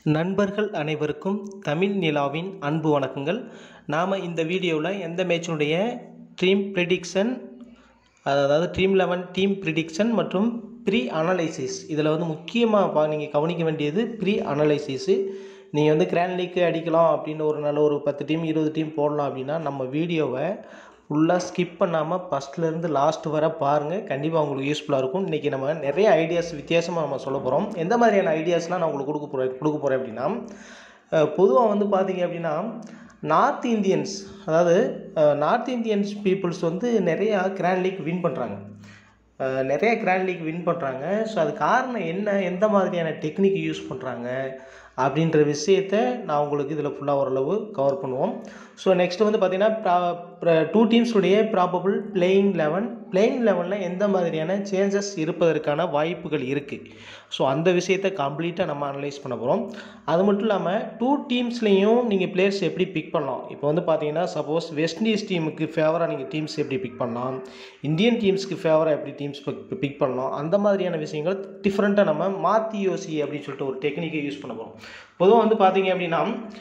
நண்பர்கள் அனைவருக்கும் தமிழ் நிலாவின் அன்பு வணக்கங்கள் நாம் இந்த வீடியோவில் எந்த மேட்சினுடைய டீம் ப்ரிடிக்ஷன் அதாவது டீம் லெவன் டீம் ப்ரிடிக்ஷன் மற்றும் ப்ரீ அனலைசிஸ் இதில் வந்து முக்கியமாக பா நீங்கள் கவனிக்க வேண்டியது ப்ரீ அனலைசிஸு நீங்கள் வந்து கிராண்ட் லீக்கு அடிக்கலாம் அப்படின்னு ஒரு நல்ல ஒரு பத்து டீம் இருபது டீம் போடலாம் அப்படின்னா நம்ம வீடியோவை ஃபுல்லாக ஸ்கிப் பண்ணாமல் ஃபஸ்ட்லேருந்து லாஸ்ட் வர பாருங்கள் கண்டிப்பாக உங்களுக்கு யூஸ்ஃபுல்லாக இருக்கும் இன்றைக்கி நம்ம நிறைய ஐடியாஸ் வித்தியாசமாக நம்ம சொல்ல போகிறோம் எந்த மாதிரியான ஐடியாஸ்லாம் நான் உங்களுக்கு கொடுக்க போகிறேன் கொடுக்க போகிறேன் அப்படின்னா பொதுவாக வந்து பார்த்தீங்க அப்படின்னா நார்த் இந்தியன்ஸ் அதாவது நார்த் இந்தியன்ஸ் பீப்புள்ஸ் வந்து நிறையா கிராண்ட் லீக் வின் பண்ணுறாங்க நிறைய கிராண்ட் லீக் வின் பண்ணுறாங்க ஸோ அது காரணம் என்ன எந்த மாதிரியான டெக்னிக் யூஸ் பண்ணுறாங்க அப்படின்ற விஷயத்த நான் உங்களுக்கு இதில் ஃபுல்லாக ஓரளவு கவர் பண்ணுவோம் ஸோ நெக்ஸ்ட் வந்து பார்த்தீங்கன்னா டூ டீம்ஸுடைய ப்ராபபிள் பிளேயிங் லெவன் பிளேயிங் லெவனில் எந்த மாதிரியான சேஞ்சஸ் இருப்பதற்கான வாய்ப்புகள் இருக்குது ஸோ அந்த விஷயத்தை கம்ப்ளீட்டாக நம்ம அனலைஸ் பண்ண போகிறோம் அது மட்டும் இல்லாமல் டூ டீம்ஸ்லேயும் நீங்கள் பிளேயர்ஸ் எப்படி பிக் பண்ணலாம் இப்போ வந்து பார்த்தீங்கன்னா சப்போஸ் வெஸ்ட் இண்டீஸ் டீமுக்கு ஃபேவராக நீங்கள் டீம்ஸ் எப்படி பிக் பண்ணலாம் இந்தியன் டீம்ஸ்க்கு ஃபேவராக எப்படி டீம்ஸ் பிக் பண்ணலாம் அந்த மாதிரியான விஷயங்கள் டிஃப்ரெண்ட்டாக நம்ம மாற்றி யோசி அப்படின்னு சொல்லிட்டு ஒரு டெக்னிக்கை யூஸ் பண்ண போகிறோம் பொதுவாக வந்து பார்த்தீங்க அப்படின்னா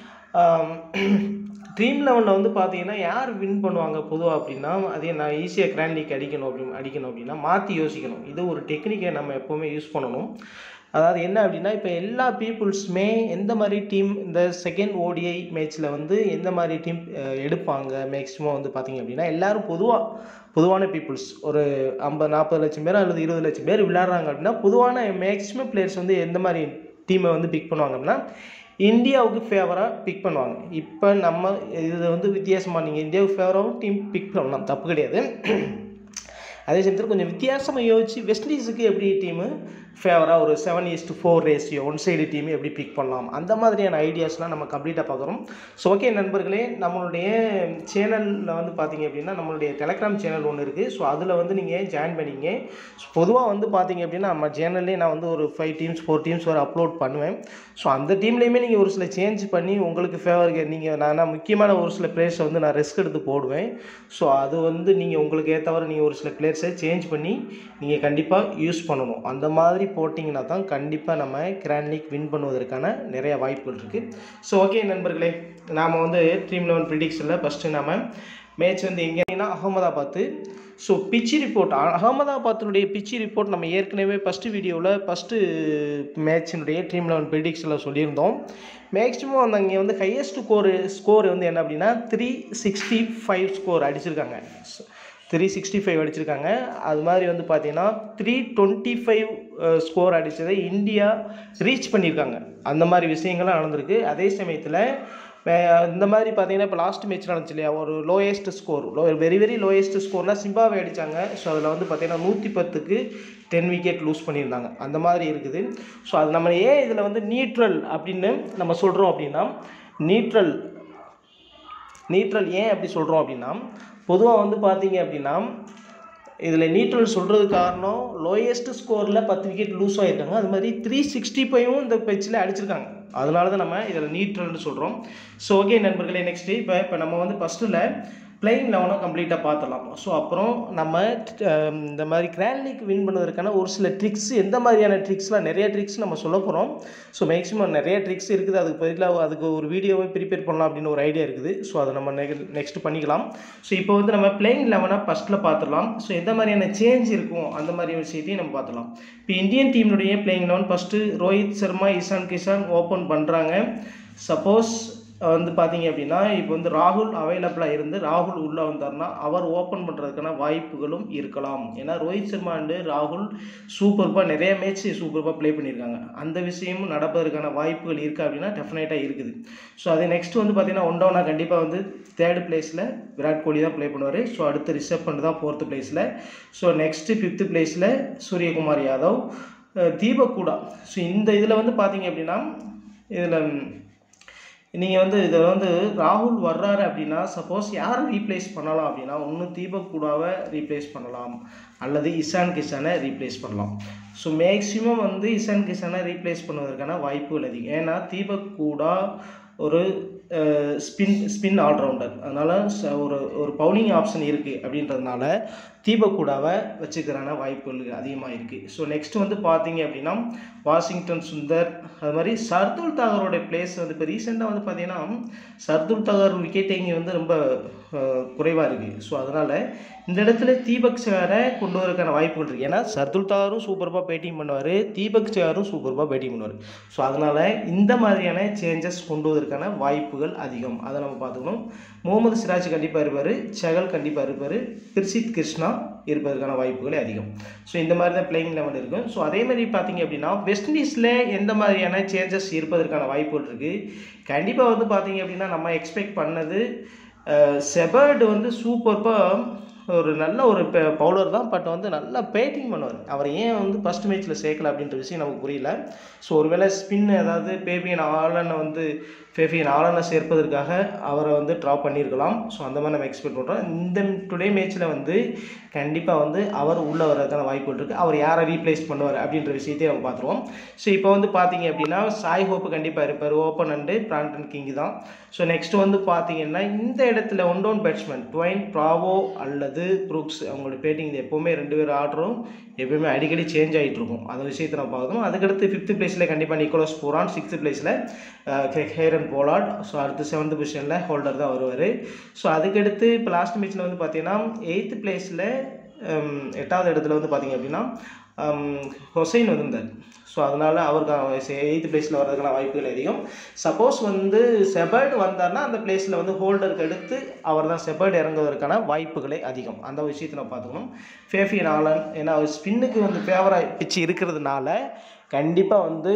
ட்ரீம் லெவனில் வந்து பார்த்தீங்கன்னா யார் வின் பண்ணுவாங்க பொதுவாக அப்படின்னா அதே நான் ஈஸியாக கிராண்ட் லீக் அடிக்கணும் அப்படின்னு அடிக்கணும் அப்படின்னா மாற்றி யோசிக்கணும் இது ஒரு டெக்னிக்கை நம்ம எப்போவுமே யூஸ் பண்ணணும் அதாவது என்ன அப்படின்னா இப்போ எல்லா பீப்புள்ஸுமே எந்த மாதிரி டீம் இந்த செகண்ட் ஓடிஐ மேட்ச்சில் வந்து எந்த மாதிரி டீம் எடுப்பாங்க மேக்ஸிமம் வந்து பார்த்திங்க அப்படின்னா எல்லோரும் பொதுவாக பொதுவான பீப்புள்ஸ் ஒரு ஐம்பது நாற்பது லட்சம் பேர் அல்லது இருபது லட்சம் பேர் விளையாடுறாங்க அப்படின்னா பொதுவான மேக்ஸிமம் பிளேயர்ஸ் வந்து எந்த மாதிரி டீமை வந்து பிக் பண்ணுவாங்க அப்படின்னா இந்தியாவுக்கு ஃபேவராக பிக் பண்ணுவாங்க இப்போ நம்ம இது வந்து வித்தியாசமாக நீங்கள் இந்தியாவுக்கு ஃபேவராகவும் டீம் பிக் பண்ணலாம் தப்பு கிடையாது அதே சமயத்தில் கொஞ்சம் வித்தியாசமாக யோசிச்சு வெஸ்ட் இண்டீஸுக்கு எப்படி டீமு ஃபேவராக ஒரு seven is to four ratio one side team எப்படி பிக் பண்ணலாம் அந்த மாதிரியான ஐடியாஸ்லாம் நம்ம கம்ப்ளீட்டாக பார்க்குறோம் ஸோ ஓகே நண்பர்களே நம்மளுடைய சேனலில் வந்து பார்த்தீங்க அப்படின்னா நம்மளுடைய டெலகிராம் சேனல் ஒன்று இருக்குது ஸோ அதில் வந்து நீங்கள் ஜாயின் பண்ணிங்க பொதுவாக வந்து பார்த்தீங்க அப்படின்னா நம்ம சேனல்லே நான் வந்து ஒரு ஃபைவ் டீம்ஸ் ஃபோர் டீம்ஸ் வரை அப்லோட் பண்ணுவேன் ஸோ அந்த டீம்லேயுமே நீங்கள் ஒரு சில சேஞ்ச் பண்ணி உங்களுக்கு ஃபேவருக்கு நீங்கள் நான் முக்கியமான ஒரு சில பிளேயர்ஸை வந்து நான் ரிஸ்க் எடுத்து போடுவேன் ஸோ அது வந்து நீங்கள் உங்களுக்கு ஏற்றவரை நீங்கள் ஒரு சில பிளேயர்ஸை சேஞ்ச் பண்ணி நீங்கள் கண்டிப்பாக யூஸ் பண்ணணும் அந்த மாதிரி போட்டிங்கன்னா தான் கண்டிப்பாக நம்ம கிராண்ட் லீக் வின் பண்ணுவதற்கான நிறைய வாய்ப்புகள் இருக்குது ஸோ ஓகே நண்பர்களே நாம் வந்து ட்ரீம் லெவன் ப்ரிடிக்ஷனில் ஃபஸ்ட்டு நம்ம மேட்ச் வந்து எங்கேனா அகமதாபாத்து ஸோ பிச்சு ரிப்போர்ட் அகமதாபாத்தினுடைய பிச்சு ரிப்போர்ட் நம்ம ஏற்கனவே ஃபஸ்ட்டு வீடியோவில் ஃபஸ்ட்டு மேட்சினுடைய ட்ரீம் லெவன் ப்ரிடிக்ஷனில் சொல்லியிருந்தோம் மேக்ஸிமம் அந்த இங்கே வந்து ஹையஸ்ட் ஸ்கோர் ஸ்கோர் வந்து என்ன அப்படின்னா த்ரீ சிக்ஸ்டி ஃபைவ் ஸ்கோர் அடிச்சிருக்காங்க த்ரீ சிக்ஸ்டி ஃபைவ் அடிச்சிருக்காங்க அது மாதிரி வந்து பார்த்தீங்கன்னா த்ரீ டுவெண்ட்டி ஃபைவ் ஸ்கோர் அடித்ததை இந்தியா ரீச் பண்ணியிருக்காங்க அந்த மாதிரி விஷயங்கள்லாம் நடந்திருக்கு அதே சமயத்தில் இந்த மாதிரி பார்த்தீங்கன்னா இப்போ லாஸ்ட் மேட்ச் நடந்துச்சு இல்லையா ஒரு lowest score low very very lowest ஸ்கோர்னால் சிம்பாவே அடித்தாங்க ஸோ அதில் வந்து பார்த்தீங்கன்னா நூற்றி பத்துக்கு டென் விக்கெட் லூஸ் பண்ணியிருந்தாங்க அந்த மாதிரி இருக்குது ஸோ அது நம்ம ஏன் இதில் வந்து நியூட்ரல் அப்படின்னு நம்ம சொல்கிறோம் அப்படின்னா நியூட்ரல் நியூட்ரல் ஏன் அப்படி சொல்கிறோம் அப்படின்னா பொதுவாக வந்து பார்த்தீங்க அப்படின்னா இதில் நியூட்ரல் சொல்கிறது காரணம் லோயஸ்ட் ஸ்கோரில் பத்து விக்கெட் லூஸ் ஆகிருக்காங்க அது மாதிரி த்ரீ சிக்ஸ்டி ஃபைவும் இந்த பெச்சில் அடிச்சிருக்காங்க அதனால தான் நம்ம இதில் நியூட்ரல்னு சொல்கிறோம் ஸோ ஓகே நண்பர்களே நெக்ஸ்ட்டு இப்போ இப்போ நம்ம வந்து ஃபஸ்ட்டில் பிளேயிங் லெவனும் கம்ப்ளீட்டாக பார்த்துடலாம் ஸோ அப்புறம் நம்ம இந்த மாதிரி கிராண்ட் லீக் வின் பண்ணுவதற்கான ஒரு சில ட்ரிக்ஸ் எந்த மாதிரியான ட்ரிக்ஸ்லாம் நிறைய ட்ரிக்ஸ் நம்ம சொல்ல போகிறோம் ஸோ மேக்ஸிமம் நிறைய ட்ரிக்ஸ் இருக்குது அதுக்கு பதிலாக அதுக்கு ஒரு வீடியோவை ப்ரிப்பேர் பண்ணலாம் அப்படின்னு ஒரு ஐடியா இருக்குது ஸோ அதை நம்ம நெக்ஸ்ட் பண்ணிக்கலாம் ஸோ இப்போ வந்து நம்ம பிளேயிங் லெவனாக ஃபஸ்ட்டில் பார்த்துடலாம் ஸோ எந்த மாதிரியான சேஞ்ச் இருக்கும் அந்த மாதிரி விஷயத்தையும் நம்ம பார்த்துலாம் இப்போ இந்தியன் டீமுடைய playing eleven first Rohit Sharma Ishan Kishan open பண்ணுறாங்க சப்போஸ் வந்து பார்த்தீங்க அப்படின்னா இப்போ வந்து ராகுல் அவைலபிளாக இருந்து ராகுல் உள்ளே வந்தார்னா அவர் ஓப்பன் பண்ணுறதுக்கான வாய்ப்புகளும் இருக்கலாம் ஏன்னா ரோஹித் சர்மா அண்டு ராகுல் சூப்பர்பாக நிறைய மேட்ச் சூப்பர்பாக ப்ளே பண்ணியிருக்காங்க அந்த விஷயமும் நடப்பதற்கான வாய்ப்புகள் இருக்குது அப்படின்னா டெஃபினட்டாக இருக்குது ஸோ அது நெக்ஸ்ட் வந்து பார்த்தீங்கன்னா ஒன் டவுனாக கண்டிப்பாக வந்து தேர்ட் பிளேஸில் விராட் கோலி தான் ப்ளே பண்ணுவார் ஸோ அடுத்து ரிஷப் பண்ட் தான் ஃபோர்த்து பிளேஸில் ஸோ நெக்ஸ்ட்டு ஃபிஃப்த்து பிளேஸில் சூரியகுமார் யாதவ் தீபக் கூடா ஸோ இந்த இதில் வந்து பார்த்தீங்க அப்படின்னா இதில் நீங்கள் வந்து இதில் வந்து ராகுல் வர்றாரு அப்படின்னா சப்போஸ் யாரை ரீப்ளேஸ் பண்ணலாம் அப்படின்னா ஒன்று தீபக் கூடாவை ரீப்ளேஸ் பண்ணலாம் அல்லது இஷான் கிஷானை ரீப்ளேஸ் பண்ணலாம் ஸோ மேக்ஸிமம் வந்து இஷான் கிஷானை ரீப்ளேஸ் பண்ணுவதற்கான வாய்ப்புகள் அதிகம் ஏன்னா தீபக் கூடா ஒரு ஸ்பின் ஸ்பின் ஆல்ரவுண்டர் அதனால் ச- ஒரு ஒரு பவுலிங் ஆப்ஷன் இருக்குது அப்படின்றதுனால தீபக் கூடாவை வச்சுக்கிறான வாய்ப்புகள் அதிகமாக இருக்குது ஸோ நெக்ஸ்ட் வந்து பார்த்தீங்க அப்படின்னா வாஷிங்டன் சுந்தர் அது மாதிரி சர்துல் தாகரோட பிளேஸ் வந்து இப்போ ரீசெண்டாக வந்து பார்த்தீங்கன்னா சர்துல் தாகர் விக்கெட் டேக்கிங் வந்து ரொம்ப குறைவாக இருக்குது ஸோ அதனால் இந்த இடத்துல தீபக் சேரை கொண்டு வரதுக்கான வாய்ப்புகள் இருக்குது ஏன்னா சர்துல் தாகரும் சூப்பராக பேட்டிங் பண்ணுவார் தீபக் சேரும் சூப்பராக பேட்டிங் பண்ணுவார் ஸோ அதனால் இந்த மாதிரியான சேஞ்சஸ் கொண்டு வருவதற்கான வாய்ப்புகள் அதிகம் அதை நம்ம பார்த்துக்கணும் முகமது சிராஜ் கண்டிப்பாக இருப்பார் செகல் கண்டிப்பாக இருப்பார் பிர்சித் கிருஷ்ணா இருப்பதற்கான வாய்ப்புகளே அதிகம் ஸோ இந்த மாதிரி தான் பிளேயிங் லெவன் இருக்கும் ஸோ அதே மாதிரி பார்த்தீங்க அப்படின்னா வெஸ்ட் இண்டீஸில் எந்த மாதிரியான சேஞ்சஸ் இருப்பதற்கான வாய்ப்புகள் இருக்குது கண்டிப்பாக வந்து பார்த்தீங்க அப்படின்னா நம்ம எக்ஸ்பெக்ட் பண்ணது செபர்டு வந்து சூப்பர்பாக ஒரு நல்ல ஒரு பவுலர் தான் பட் வந்து நல்லா பேட்டிங் பண்ணுவார் அவர் ஏன் வந்து ஃபஸ்ட் மேட்ச்சில் சேர்க்கல அப்படின்ற விஷயம் நமக்கு புரியல ஸோ ஒருவேளை ஸ்பின் ஏதாவது பேபியன் ஆலனை வந்து ஃபேஃபியன் ஆலனை சேர்ப்பதற்காக அவரை வந்து ட்ராப் பண்ணியிருக்கலாம் ஸோ அந்த மாதிரி நம்ம எக்ஸ்பெக்ட் பண்ணுறோம் இந்த டுடே மேட்ச்சில் வந்து கண்டிப்பாக வந்து அவர் உள்ளே வர்றதுக்கான வாய்ப்புகள் இருக்குது அவர் யாரை ரீப்ளேஸ் பண்ணுவார் அப்படின்ற விஷயத்தையும் நம்ம பார்த்துருவோம் ஸோ இப்போ வந்து பார்த்தீங்க அப்படின்னா சாய் ஹோப்பு கண்டிப்பாக இருப்பார் ஓப்பன் அண்டு பிராண்டன் கிங் தான் ஸோ நெக்ஸ்ட் வந்து பார்த்தீங்கன்னா இந்த இடத்துல one down batsman Dwayne Bravo அல்லது ப்ரூக்ஸ் அவங்களோட பேட்டிங் இது எப்போவுமே ரெண்டு பேர் ஆர்டரும் எப்பவுமே அடிக்கடி சேஞ்ச் ஆகிட்டு இருக்கும் அந்த விஷயத்தை நம்ம பார்க்கணும் அதுக்கடுத்து ஃபிஃப்த் பிளேஸில் கண்டிப்பாக நிக்கோலஸ் போரான் சிக்ஸ்த் பிளேஸில் ஹேரன் போலாட் ஸோ அடுத்து செவன்த் பொசிஷனில் ஹோல்டர் தான் வருவார் ஸோ அதுக்கடுத்து இப்போ லாஸ்ட் மேட்ச்சில் வந்து பார்த்தீங்கன்னா எயித்து பிளேஸில் எட்டாவது இடத்துல வந்து பார்த்தீங்க அப்படின்னா ஹொசைன் வந்திருந்தார் ஸோ அதனால் அவருக்கு எயித்து பிளேஸில் வர்றதுக்கான வாய்ப்புகள் அதிகம் சப்போஸ் வந்து செபர்டு வந்தார்னா அந்த பிளேஸில் வந்து ஹோல்டருக்கு அடுத்து அவர் தான் செபர்டு இறங்குவதற்கான வாய்ப்புகளே அதிகம் அந்த விஷயத்தை நம்ம பார்த்துக்கணும் ஃபேஃபியன் ஆலன் ஏன்னா அவர் ஸ்பின்னுக்கு வந்து ஃபேவராக பிச்சு இருக்கிறதுனால கண்டிப்பாக வந்து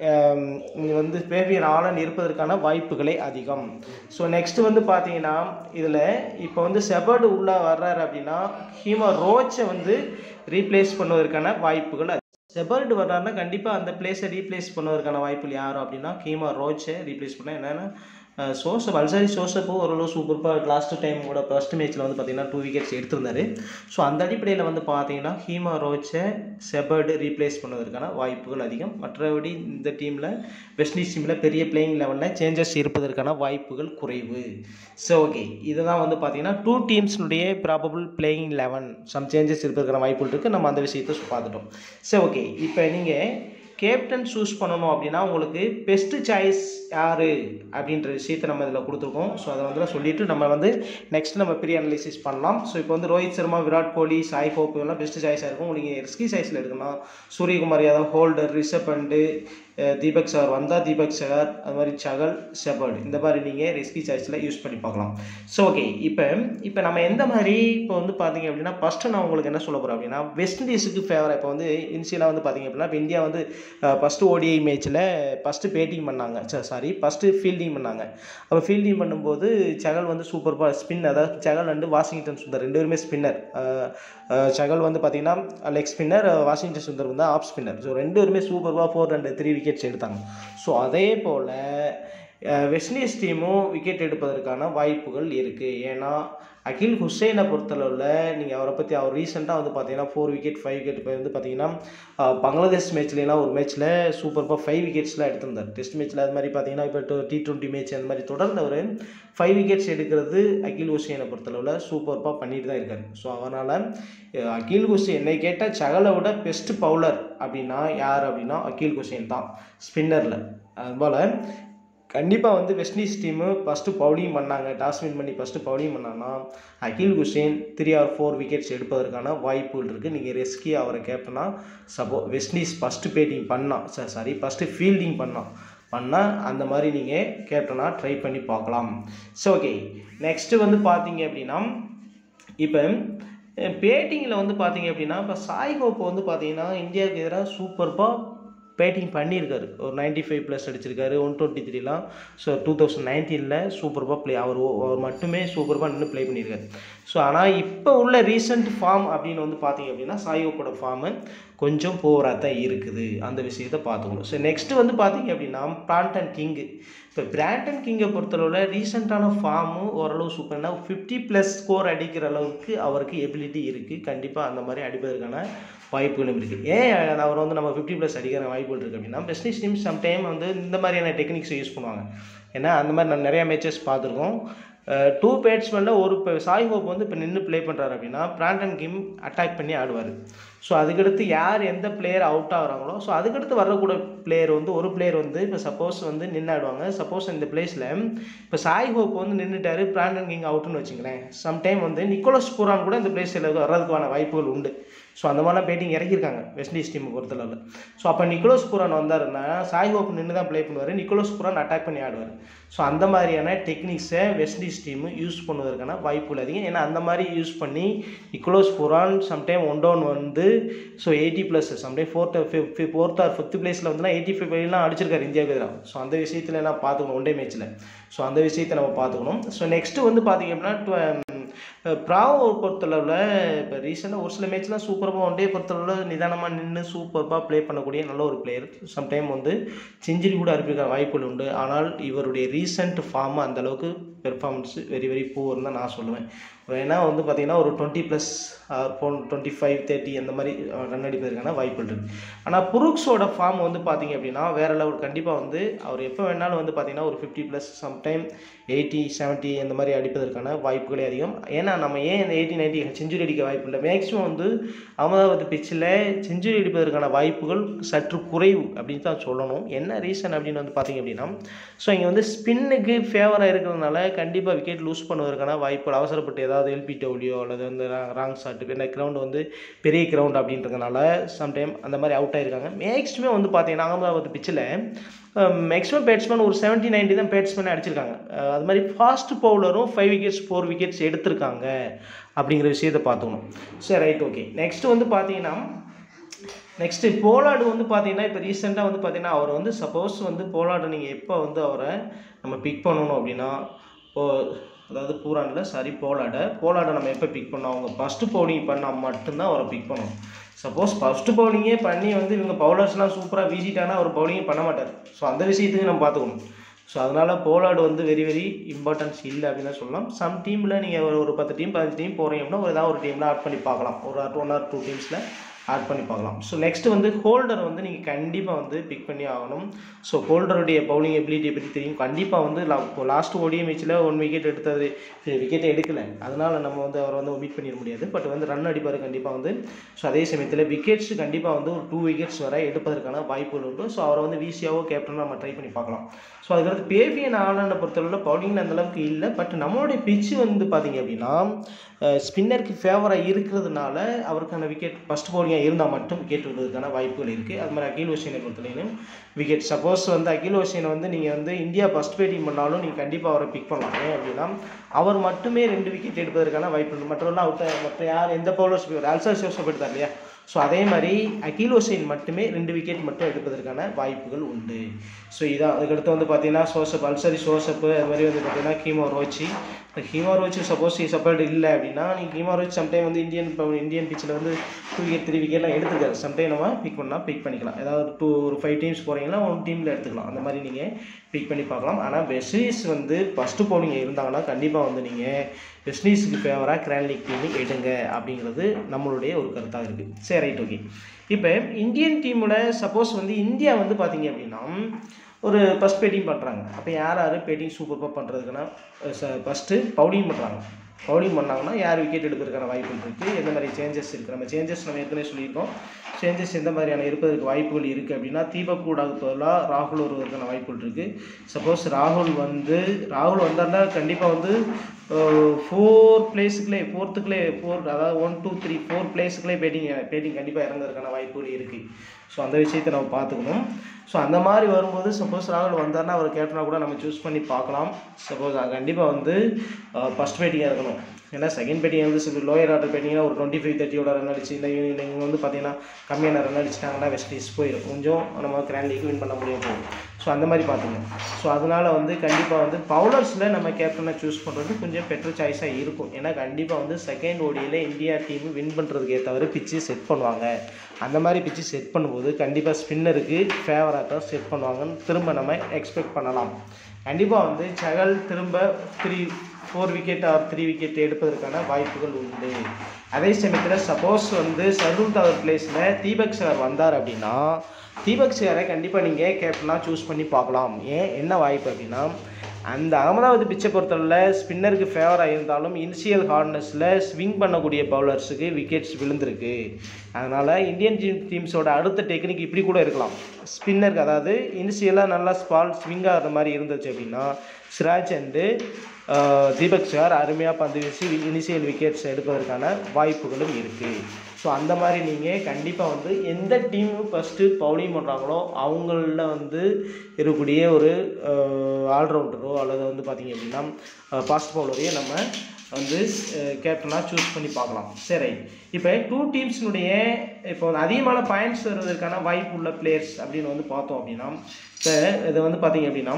இங்கே வந்து ஃபேவியன் ஆலன் இருப்பதற்கான வாய்ப்புகளே அதிகம் ஸோ நெக்ஸ்ட் வந்து பார்த்தீங்கன்னா இதில் இப்போ வந்து செபர்டு உள்ளே வர்றாரு அப்படின்னா ஹீமா ரோச்சை வந்து ரீப்ளேஸ் பண்ணுவதற்கான வாய்ப்புகள் அதிகம். செபர்டு வர்றாருன்னா கண்டிப்பாக அந்த பிளேஸை ரீப்ளேஸ் பண்ணுவதற்கான வாய்ப்புகள் யாரும் அப்படின்னா ஹீமா ரோச்சை ரீப்ளேஸ் பண்ண என்னென்னா சோசப் அல்சாரி சோசப்பும் ஓரளவு சூப்பராக லாஸ்ட் டைம் கூட ஃபர்ஸ்ட் மேட்ச்சில் வந்து பார்த்தீங்கன்னா டூ விக்கெட்ஸ் எடுத்திருந்தாரு ஸோ அந்த அடிப்படையில் வந்து பார்த்தீங்கன்னா ஹீமா ரோச்சை செபர்டு ரீப்ளேஸ் பண்ணுவதற்கான வாய்ப்புகள் அதிகம் மற்றபடி இந்த டீமில் வெஸ்ட் இண்டீஸ் டீமில் பெரிய பிளேயிங் லெவலில் சேஞ்சஸ் இருப்பதற்கான வாய்ப்புகள் குறைவு ஸோ ஓகே இதுதான் வந்து பார்த்தீங்கன்னா டூ டீம்ஸ்னுடைய probable playing eleven some changes இருப்பதற்கான வாய்ப்புகள் இருக்குது நம்ம அந்த விஷயத்தை பார்த்துட்டோம் சரி ஓகே இப்போ நீங்கள் கேப்டன் சூஸ் பண்ணணும் அப்படின்னா உங்களுக்கு பெஸ்ட்டு சாய்ஸ் யார் அப்படின்ற விஷயத்தை நம்ம இதில் கொடுத்துருக்கோம் ஸோ அதை வந்து சொல்லிவிட்டு நம்ம வந்து நெக்ஸ்ட் நம்ம பெரிய அனலிசிஸ் பண்ணலாம் ஸோ இப்போ வந்து ரோஹித் சர்மா விராட் கோலி சாய் ஹோப் இதெல்லாம் பெஸ்ட்டு சாய்ஸாக இருக்கும் உங்களுக்கு ரிஸ்கி சாய்ஸில் எடுக்கணும் சூரியகுமார் யாதவ் ஹோல்டர் ரிஷப் பண்டு அஹ் தீபக் சார் வந்தால் தீபக் சார் அது மாதிரி சகல் ஷெபர்ட் இந்த மாதிரி நீங்கள் ரிஸ்கி சாய்ஸில் யூஸ் பண்ணி பார்க்கலாம் ஸோ ஓகே இப்போ இப்போ நம்ம எந்த மாதிரி இப்போ வந்து பார்த்தீங்க அப்படின்னா ஃபஸ்ட்டு நான் உங்களுக்கு என்ன சொல்ல போகிறேன் அப்படின்னா வெஸ்ட் இண்டீஸுக்கு ஃபேவராக இப்போ வந்து இனிஷியலாக வந்து பார்த்தீங்க அப்படின்னா இப்போ இந்தியா வந்து ஃபஸ்ட்டு ஓடிஐ மேட்ச்சில் ஃபஸ்ட்டு பேட்டிங் பண்ணாங்க சாரி ஃபஸ்ட்டு ஃபீல்டிங் பண்ணாங்க அப்போ ஃபீல்டிங் பண்ணும்போது சகல் வந்து சூப்பர் ஸ்பின் அதாவது சகல் அண்டு வாஷிங்டன் சுந்தர் ரெண்டு பேருமே ஸ்பின்னர் சகல் வந்து பார்த்தீங்கன்னா லெக் ஸ்பின்னர் வாஷிங்டன் சுந்தர் வந்து ஆஃப் ஸ்பின்னர் ஸோ ரெண்டு பேருமே சூப்பராக ஃபோர் ரெண்டு த்ரீ விக்கெட்ஸ் எடுத்தாங்க ஸோ அதே போல் வெஸ்ட் இண்டீஸ் டீமும் விக்கெட் எடுப்பதற்கான வாய்ப்புகள் இருக்குது ஏன்னா அகில் ஹுசைனை பொறுத்தளவில் நீங்கள் அவரை பற்றி அவர் ரீசெண்டாக வந்து பார்த்தீங்கன்னா ஃபோர் விக்கெட் ஃபைவ் விக்கெட் இப்போ வந்து பார்த்தீங்கன்னா அஹ், பங்களாதேஷ் மேட்ச்லாம் ஒரு மேட்ச்சில் சூப்பராக ஃபைவ் விக்கெட்ஸ்லாம் எடுத்திருந்தார் டெஸ்ட் மேட்ச்சில் அது மாதிரி பார்த்தீங்கன்னா இப்போ டி டுவெண்ட்டி மேட்ச் அந்த மாதிரி தொடர்ந்து அவர் ஃபைவ் விக்கெட்ஸ் எடுக்கிறது அகில் ஹுசைனை பொறுத்தளவில் சூப்பராக பண்ணிட்டு தான் இருக்காரு ஸோ அதனால் அகில் ஹுசைன் என்னை கேட்டால் சகலை விட பெஸ்ட் பவுலர் அப்படின்னா யார் அப்படின்னா அகில் ஹுசைன் தான் ஸ்பின்னரில் அதுபோல் கண்டிப்பாக வந்து West Indies team first bowling பண்ணாங்க டாஸ் வின் பண்ணி ஃபஸ்ட்டு பவுலிங் பண்ணாங்கன்னா Akeal Hosein three or four wickets எடுப்பதற்கான வாய்ப்புகள் இருக்குது நீங்கள் ரெஸ்கி அவரை கேப்டனா suppose West Indies first batting பண்ணால் சார் சாரி ஃபஸ்ட்டு ஃபீல்டிங் பண்ணால் பண்ணால் அந்த மாதிரி நீங்கள் கேப்டனாக ட்ரை பண்ணி பார்க்கலாம் ஸோ ஓகே நெக்ஸ்ட்டு வந்து பார்த்தீங்க அப்படின்னா இப்போ பேட்டிங்கில் வந்து பார்த்தீங்க அப்படின்னா இப்போ சாய் ஹோப் வந்து பார்த்தீங்கன்னா இந்தியாவுக்கு எதிராக சூப்பர்பாக பேட்டிங் பண்ணியிருக்காரு ஒரு 95 ஃபைவ் ப்ளஸ் அடிச்சிருக்காரு ஒன் டுவெண்ட்டி த்ரீலாம் ஸோ டூ தௌசண்ட் நைன்டீனில் சூப்பர்பாக ப்ளே அவர் ஓ- அவர் மட்டுமே சூப்பர்பாக நின்று ப்ளே பண்ணியிருக்காரு ஸோ ஆனால் இப்போ உள்ள ரீசெண்ட் ஃபார்ம் அப்படின்னு வந்து பார்த்தீங்க அப்படின்னா சாயோப்போட ஃபார்மு கொஞ்சம் போராக தான் இருக்குது அந்த விஷயத்தை பார்த்துக்கணும் ஸோ நெக்ஸ்ட்டு வந்து பார்த்தீங்க அப்படின்னா பிராண்டன் கிங்கு இப்போ பிராண்டன் கிங்கை பொறுத்தளவில் ரீசெண்டான ஃபார்மு ஓரளவு சூப்பர்னா ஃபிஃப்டி ப்ளஸ் ஸ்கோர் அடிக்கிற அளவுக்கு அவருக்கு எபிலிட்டி இருக்குது கண்டிப்பாக அந்த மாதிரி அடிப்பதற்கான வாய்ப்புகளும் இருக்குது ஏன் அவர் வந்து நம்ம ஃபிஃப்டி ப்ளஸ் அடிக்கிற வாய்ப்புகள் இருக்குது அப்படின்னா வெஸ்ட் டீம் சம்டைம் வந்து இந்த மாதிரியான டெக்னிக்ஸை யூஸ் பண்ணுவாங்க ஏன்னா அந்த மாதிரி நான் நிறையா மேட்சஸ் பார்த்துருக்கோம் டூ பேட்ஸ்மேனில் ஒரு இப்போ சாய் ஹோப் வந்து இப்போ நின்று ப்ளே பண்ணுறாரு அப்படின்னா பிராண்டன் கிம் அட்டாக் பண்ணி ஆடுவார் ஸோ அதுக்கடுத்து யார் எந்த பிளேயர் அவுட் ஆகுறாங்களோ ஸோ அதுக்கடுத்து வரக்கூட பிளேயர் வந்து ஒரு பிளேயர் வந்து இப்போ சப்போஸ் வந்து நின்று ஆடுவாங்க சப்போஸ் இந்த பிளேஸில் இப்போ சாய் ஹோப் வந்து நின்றுட்டாரு பிராண்டன் கிங் அவுட்டுன்னு வச்சுங்களேன் சம்டைம் வந்து நிக்கோலஸ் பூரான் கூட இந்த பிளேஸில் வர்றதுக்கான வாய்ப்புகள் உண்டு ஸோ அந்த மாதிரிலாம் பேட்டிங் இறக்கியிருக்காங்க வெஸ்ட் இண்டீஸ் டீமை பொறுத்தளவில் ஸோ அப்போ நிக்கோலஸ் புரான் வந்தாருன்னா சாய் ஹோப் நின்று தான் ப்ளே பண்ணுவார் நிக்கோலஸ் புரான் அட்டாக் பண்ணி ஆடுவார் ஸோ அந்த மாதிரியான டெக்னிக்ஸை வெஸ்ட் இண்டீஸ் டீமு யூஸ் பண்ணுவதற்கான வாய்ப்புகள் அதிகம் ஏன்னா அந்த மாதிரி யூஸ் பண்ணி Nicholas Pooran sometime one down வந்து so eighty plus sometime fourth fourth or fifth பிளேஸில் வந்துன்னா எயிட்டி ஃபைவ் எல்லாம் அடிச்சிருக்காரு இந்தியாவுக்கு எதிராக ஸோ அந்த விஷயத்தில் எல்லாம் பார்த்துக்கணும் ஒன் டே மேட்ச்சில் ஸோ அந்த விஷயத்தை நம்ம பார்த்துக்கணும் ஸோ நெக்ஸ்ட்டு வந்து பார்த்தீங்க அப்படின்னா ப்ராவோ பொறுத்தளவில் இப்போ ரீசெண்டாக ஒரு சில மேட்ச்லாம் சூப்பராக ஒன் டே பொறுத்தளவில் நிதானமாக நின்று சூப்பராக ப்ளே பண்ணக்கூடிய நல்ல ஒரு பிளேயர் சம்டைம் வந்து செஞ்சுரி கூட அனுப்பியிருக்க வாய்ப்புகள் உண்டு ஆனால் இவருடைய ரீசெண்ட் ஃபார்ம் அந்த அளவுக்கு பெர்ஃபார்மன்ஸ் வெரி வெரி பூவர்னு தான் நான் சொல்லுவேன் ஏன்னா வந்து பார்த்தீங்கன்னா ஒரு twenty plus phone twenty five thirty அந்த மாதிரி ரன் அடிப்பதற்கான வாய்ப்புகள் இருக்குது ஆனால் புருக்ஸோட ஃபார்ம் வந்து பார்த்தீங்க அப்படின்னா வேறு லெவல் கண்டிப்பாக வந்து அவர் எப்போ வேணாலும் வந்து பார்த்தீங்கன்னா ஒரு fifty plus sometime eighty seventy அந்த மாதிரி அடிப்பதற்கான வாய்ப்புகளே அதிகம் ஏன்னா நம்ம ஏன் இந்த எயிட்டி நைன்ட்டி செஞ்சுரி அடிக்க வாய்ப்பு இல்லை மேக்ஸிமம் வந்து அகமதாபாத் பிச்சில் செஞ்சுரி அடிப்பதற்கான வாய்ப்புகள் சற்று குறைவு அப்படின்னு தான் சொல்லணும் என்ன ரீசன் அப்படின்னு வந்து பார்த்தீங்க அப்படின்னா ஸோ இங்கே வந்து ஸ்பின்னுக்கு ஃபேவராக இருக்கிறதுனால கண்டிப்பாக விக்கெட் லூஸ் பண்ணுவதற்கான வாய்ப்புகள் அவசரப்பட்டு ஏதாவது எல்பி டபிள்யூ அல்லது வந்து ராங் ஷாட்டு ஏன்னா கிரவுண்ட் வந்து பெரிய கிரவுண்ட் அப்படின்றதுனால சம்டைம் அந்த மாதிரி அவுட் ஆயிருக்காங்க மேக்ஸிமம் வந்து பார்த்தீங்கன்னா அகமதாபாத் பிச்சில் மேக்ஸிமம் பேட்ஸ்மேன் ஒரு செவன்ட்டி நைன்ட்டி தான் பேட்ஸ்மேன் அடிச்சிருக்காங்க அஹ் அது மாதிரி ஃபாஸ்ட் பவுலரும் ஃபைவ் விக்கெட்ஸ் ஃபோர் விக்கெட்ஸ் எடுத்திருக்காங்க அப்படிங்கிற விஷயத்தை பார்த்துக்கணும் சரி ரைட் ஓகே நெக்ஸ்ட் வந்து பார்த்தீங்கன்னா நெக்ஸ்ட்டு போலார்டு வந்து பார்த்தீங்கன்னா இப்போ ரீசெண்டாக வந்து பார்த்தீங்கன்னா அவர் வந்து சப்போஸ் வந்து போலார்டு நீங்கள் எப்போ வந்து அவரை நம்ம பிக் பண்ணணும் அப்படின்னா இப்போ அதாவது பூரானில் சாரி போலார்டை போலார்டை நம்ம எப்போ பிக் பண்ணோம் அவங்க ஃபஸ்ட்டு பவுலிங் பண்ணால் மட்டும்தான் அவரை பிக் பண்ணணும் சப்போஸ் ஃபஸ்ட்டு பவுலிங்கே பண்ணி வந்து இவங்க பவுலர்ஸ்லாம் சூப்பராக வீசிட்டானா அவர் பவுலிங்கே பண்ண மாட்டார் ஸோ அந்த விஷயத்துக்கு நம்ம பார்த்துக்கணும் ஸோ அதனால் போலார்டு வந்து வெரி வெரி இம்பார்ட்டன்ஸ் இல்லை அப்படின்னு தான் சொல்லலாம் சம் டீமில் நீங்கள் ஒரு ஒரு பத்து டீம் பதினஞ்சு டீம் போகிறீங்க அப்படின்னா ஒரு ஏதாவது ஒரு டீமில் ஆட் பண்ணி பார்க்கலாம் ஒரு ஒன் ஆர் டூ டீம்ஸில் ஆட் பண்ணி பார்க்கலாம் ஸோ நெக்ஸ்ட் வந்து ஹோல்டர் வந்து நீங்கள் கண்டிப்பாக வந்து பிக் பண்ணி ஆகணும் ஸோ ஹோல்டருடைய பவுலிங் எபிலிட்டியை பற்றி தெரியும் கண்டிப்பாக வந்து லாஸ்ட் ஓடிய மேட்ச்சில் ஒன் விக்கெட் எடுத்தது விக்கெட்டை எடுக்கலை அதனால் நம்ம வந்து அவரை வந்து ஒமிட் பண்ணிட முடியாது பட் வந்து ரன் அடிப்பார் கண்டிப்பாக வந்து ஸோ அதே சமயத்தில் விக்கெட்ஸ் கண்டிப்பாக வந்து ஒரு டூ விக்கெட்ஸ் வரை எடுப்பதற்கான வாய்ப்புகள் உண்டு ஸோ அவரை வந்து விசியாவோ கேப்டனோ நம்ம ட்ரை பண்ணி பார்க்கலாம் ஸோ அதுக்கடுத்து பேபியன் ஆனண்டை பொறுத்தளவில் பவுலிங்கில் அந்தளவுக்கு இல்லை பட் நம்மளுடைய பிச்சு வந்து பார்த்தீங்க அப்படின்னா ஸ்பின்னருக்கு ஃபேவராக இருக்கிறதுனால அவருக்கான விக்கெட் ஃபஸ்ட் பவுலிங்காக இருந்தால் மட்டும் விக்கெட் விடுவதற்கான வாய்ப்புகள் இருக்குது அது மாதிரி அகில் ஹுசேனை பொறுத்தவரையிலும் விக்கெட் சப்போஸ் வந்து அகில் ஹுசேனை வந்து நீங்கள் வந்து இந்தியா ஃபஸ்ட் பேட்டிங் பண்ணாலும் நீங்கள் கண்டிப்பாக அவரை பிக் பண்ணலாம் ஏன் அப்படின்னா அவர் மட்டுமே ரெண்டு விக்கெட் எடுப்பதற்கான வாய்ப்பு இருக்குது மற்றவெல்லாம் அவுட் மற்ற யார் எந்த பவுலர்ஸ் அல்சா ஜோசப் எடுத்தார் இல்லையா ஸோ அதே மாதிரி அகில் ஹுசைன் மட்டுமே ரெண்டு விக்கெட் மட்டும் எடுப்பதற்கான வாய்ப்புகள் உண்டு ஸோ இதான் அதுக்கடுத்து வந்து பார்த்தீங்கன்னா சோசப் அல்சரி சோசப்பு அது மாதிரி வந்து பார்த்தீங்கன்னா கீமோ ரோச்சி இப்போ ஹீமோ ரோச் சப்போஸ் சப்போர்ட் இல்லை அப்படின்னா நீங்கள் ஹீமோ ரோச் சம்டைம் வந்து இந்தியன் இப்போ இந்தியன் பிச்சில் வந்து டூ விக்கெட் த்ரீ விக்கெட்லாம் எடுத்துக்காரு சம்டைம் நம்ம பிக் பண்ணால் பிக் பண்ணிக்கலாம் ஏதாவது டூ ஒரு ஃபைவ் டீம்ஸ் போகிறீங்கன்னா ஒன் டீமில் எடுத்துக்கலாம் அந்த மாதிரி நீங்கள் பிக் பண்ணி பார்க்கலாம் ஆனால் வெஸ்டீஸ் வந்து ஃபஸ்ட்டு பவுலிங் இருந்தாங்கன்னா கண்டிப்பாக வந்து நீங்கள் வெஸ்டீஸுக்கு ஃபேவராக கிராண்ட் லீக் டீம் எடுங்க அப்படிங்கிறது நம்மளுடைய ஒரு கருத்தாக இருக்குது சரி ரைட் ஓகே இப்போ இந்தியன் டீமோட சப்போஸ் வந்து இந்தியா வந்து பார்த்தீங்க அப்படின்னா ஒரு ஃபஸ்ட் பேட்டிங் பண்ணுறாங்க அப்போ யார் யார் பேட்டிங் சூப்பராக பண்ணுறதுக்குன்னா ஃபஸ்ட்டு பவுலிங் பண்ணுறாங்க பவுலிங் பண்ணாங்கன்னா யார் விக்கெட் எடுப்பதற்கான வாய்ப்புகள் இருக்குது எந்த மாதிரி சேஞ்சஸ் இருக்குது நம்ம சேஞ்சஸ் நம்ம ஏற்கனவே சொல்லியிருக்கோம் சேஞ்சஸ் எந்த மாதிரியான இருப்பதற்கு வாய்ப்புகள் இருக்குது அப்படின்னா தீபக் கூட பதிலாக ராகுல் வருவதற்கான வாய்ப்புகள் இருக்குது சப்போஸ் ராகுல் வந்து ராகுல் வந்தாருன்னா கண்டிப்பாக வந்து ஃபோர் பிளேஸுக்குள்ளே ஃபோர்த்துக்குள்ளே ஃபோர் அதாவது ஒன் டூ த்ரீ ஃபோர் பிளேஸுக்குள்ளே பேட்டிங் பேட்டிங் கண்டிப்பாக இறங்குறதுக்கான வாய்ப்புகள் இருக்குது ஸோ அந்த விஷயத்தை நம்ம பார்த்துக்கணும் ஸோ அந்த மாதிரி வரும்போது சப்போஸ் ராகுல் வந்தார்னா அவர் கேப்டனாக கூட நம்ம சூஸ் பண்ணி பார்க்கலாம் சப்போஸ் கண்டிப்பாக வந்து ஃபஸ்ட் பேட்டிங்காக இருக்கணும் ஏன்னா செகண்ட் பேட்டிங் வந்து சில லோயர் ஆர்டர் பேட்டிங்னா ஒரு டுவெண்ட்டி ஃபைவ் தேர்ட்டியோட ரன் அடிச்சு இந்த இவங்க வந்து பார்த்தீங்கன்னா கம்மியான ரன் அடிச்சிட்டாங்கன்னா வெஸ்ட் இண்டீஸ் போயிடும் கொஞ்சம் நம்ம கிராண்ட் லீக் வின் பண்ண முடியும் போகும் ஸோ அந்த மாதிரி பார்த்துங்க ஸோ அதனால் வந்து கண்டிப்பாக வந்து பவுலர்ஸில் நம்ம கேப்டனை சூஸ் பண்ணுறது கொஞ்சம் பெட்டர் சாய்ஸாக இருக்கும் ஏன்னா கண்டிப்பாக வந்து செகண்ட் ஓடியில் இந்தியா டீம் வின் பண்ணுறதுக்கு ஏற்றவரை பிச்சு செட் பண்ணுவாங்க அந்த மாதிரி பிச்சு செட் பண்ணும்போது கண்டிப்பாக ஸ்பின்னருக்கு ஃபேவராக தான் செட் பண்ணுவாங்கன்னு திரும்ப நம்ம எக்ஸ்பெக்ட் பண்ணலாம் கண்டிப்பாக வந்து சகல் திரும்ப three four wicket or three wicket எடுப்பதற்கான வாய்ப்புகள் உண்டு அதே சமயத்தில் சப்போஸ் வந்து சர்துல் தாவர் பிளேஸில் தீபக் சார் வந்தார் அப்படின்னா தீபக் சாரை கண்டிப்பாக நீங்கள் கேப்டனாக சூஸ் பண்ணி பார்க்கலாம் ஏன் என்ன வாய்ப்பு அப்படின்னா அந்த அகமதாபாத் பிச்சை பொறுத்தவரையில் ஸ்பின்னருக்கு ஃபேவராக இருந்தாலும் இனிஷியல் ஹார்ட்னஸில் ஸ்விங் பண்ணக்கூடிய பவுலர்ஸுக்கு விக்கெட்ஸ் விழுந்திருக்கு அதனால் இந்தியன் டீம் டீம்ஸோட அடுத்த டெக்னிக் இப்படி கூட இருக்கலாம் ஸ்பின்னருக்கு அதாவது இனிஷியலாக நல்லா ஸ்பால் ஸ்விங் ஆகிற மாதிரி இருந்துச்சு அப்படின்னா சிராஜ் அண்டு தீபக் சார் அருமையாக பந்து வீசி இனிஷியல் விக்கெட்ஸ் எடுப்பதற்கான வாய்ப்புகளும் இருக்குது ஸோ அந்த மாதிரி நீங்கள் கண்டிப்பாக வந்து எந்த டீம் ஃபஸ்ட்டு பவுலிங் பண்ணுறாங்களோ அவங்கள வந்து இருக்கக்கூடிய ஒரு ஆல்ரவுண்டரோ அல்லது வந்து பார்த்திங்க அப்படின்னா ஃபாஸ்ட் பவுலரையோ நம்ம வந்து கேப்டனாக சூஸ் பண்ணி பார்க்கலாம் சரி இப்போ டூ டீம்ஸினுடைய இப்போ வந்து அதிகமான பாயிண்ட்ஸ் வருவதற்கான வாய்ப்பு உள்ள பிளேயர்ஸ் அப்படின்னு வந்து பார்த்தோம் அப்படின்னா இப்போ இதை வந்து பார்த்தீங்க அப்படின்னா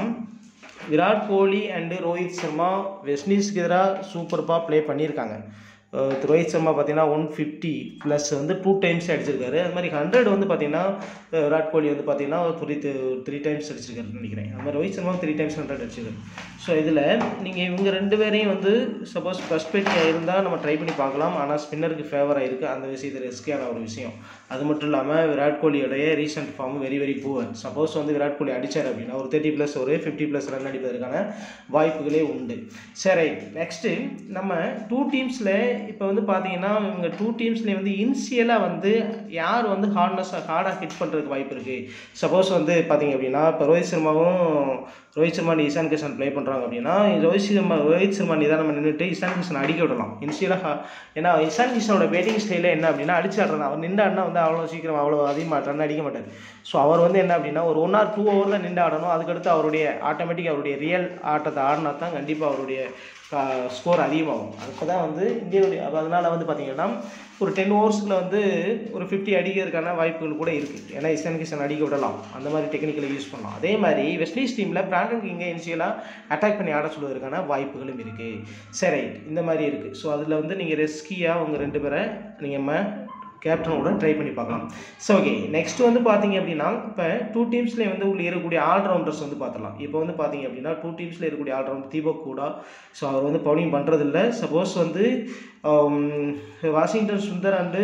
விராட் கோலி அண்டு ரோஹித் சர்மா வெஸ்ட் இண்டீஸ்க்கு எதிராக சூப்பர்பாக ப்ளே பண்ணியிருக்காங்க அஹ் ரோஹித் சர்மா பார்த்தீங்கன்னா ஒன் ஃபிஃப்டி ப்ளஸ் வந்து டூ டைம்ஸ் அடிச்சிருக்காரு அது மாதிரி ஹண்ட்ரட் வந்து பார்த்தீங்கன்னா அஹ் விராட் கோலி வந்து பார்த்தீங்கன்னா த்ரீ த்ரீ டைம்ஸ் அடிச்சிருக்காருன்னு நினைக்கிறேன் அது மாதிரி Rohit Sharma three times hundred அடிச்சிருக்காரு ஸோ இதில் நீங்கள் இவங்க ரெண்டு பேரையும் வந்து சப்போஸ் ஃபஸ்ட் பேட்டிங் இருந்தால் நம்ம ட்ரை பண்ணி பார்க்கலாம் ஆனால் ஸ்பின்னருக்கு ஃபேவராக இருக்குது அந்த விஷயத்தில் ரிஸ்கியான ஒரு விஷயம் அது மட்டும் இல்லாமல் விராட் கோலியோடைய recent form very very poor suppose வந்து விராட் கோலி அடித்தார் அப்படின்னா ஒரு தேர்ட்டி ப்ளஸ் ஒரு ஃபிஃப்டி ப்ளஸ் ரன் அடிப்பதற்கான வாய்ப்புகளே உண்டு சரி நெக்ஸ்ட்டு நம்ம டூ டீம்ஸில் இப்போ வந்து பார்த்தீங்கன்னா இவங்க டூ டீம்ஸ்லேயே வந்து இனிஷியலாக வந்து யார் வந்து ஹார்ட்னஸாக ஹார்டாக ஹிட் பண்ணுறதுக்கு வாய்ப்பு இருக்குது சப்போஸ் வந்து பார்த்தீங்க அப்படின்னா இப்போ ரோஹித் சர்மாவும் ரோஹித் சர்மா இசான் கிஷன் ப்ளே பண்ணுறாங்க அப்படின்னா ரோஹித் சர்மா ரோஹித் சர்மா நிதானம் நின்றுட்டு இசான் கிஷன் அடிக்க விடலாம் இனிஷியலாக ஏன்னா இசான் கிஷனோட பேட்டிங் ஸ்டைலில் என்ன அப்படின்னா அடிச்சாடுறாங்க அவர் நின்றாடினா வந்து அவ்வளோ சீக்கிரம் அவ்வளோ அதிகமாக ரன் அடிக்க மாட்டார் ஸோ அவர் வந்து என்ன அப்படின்னா ஒரு ஒன் ஆர் டூ ஓவரில் நின்று ஆடணும் அதுக்கடுத்து அவருடைய ஆட்டோமேட்டிக் அவருடைய ரியல் ஆட்டத்தை ஆடினா தான் கண்டிப்பாக அவருடைய ஸ்கோர் அதிகமாகும் அதுக்கு தான் வந்து இந்தியாவுடைய அப்ப அதனால வந்து பார்த்தீங்கன்னா ஒரு டென் ஓவர்ஸில் வந்து ஒரு ஃபிஃப்டி அடிக்கிறதுக்கான வாய்ப்புகள் கூட இருக்குது ஏன்னா இஸ்லான் கிஷன் அடிக்க விடலாம் அந்த மாதிரி டெக்னிக்கலை யூஸ் பண்ணலாம் அதே மாதிரி வெஸ்ட் இண்டீஸ் டீமில் பிராண்டன் கிங்கை இனிஷியலாக அட்டாக் பண்ணி ஆட சொல்வதற்கான வாய்ப்புகளும் இருக்குது சரி இந்த மாதிரி இருக்குது ஸோ அதில் வந்து நீங்கள் ரெஸ்கியாக உங்கள் ரெண்டு பேரை நீங்கள் கேப்டனோட ட்ரை பண்ணி பார்க்கலாம் ஸோ ஓகே நெக்ஸ்ட் வந்து பார்த்தீங்க அப்படின்னா இப்போ டூ டீம்ஸ்லேயே வந்து உள்ள இருக்கக்கூடிய ஆல்ரவுண்டர்ஸ் வந்து பார்த்துலாம் இப்போ வந்து பார்த்தீங்க அப்படின்னா டூ டீம்ஸில் இருக்கக்கூடிய ஆல்ரவுண்டர் தீபக் கூடா ஸோ அவர் வந்து பவுலிங் பண்ணுறதில்ல சப்போஸ் வந்து ஆம், Washington Sundar and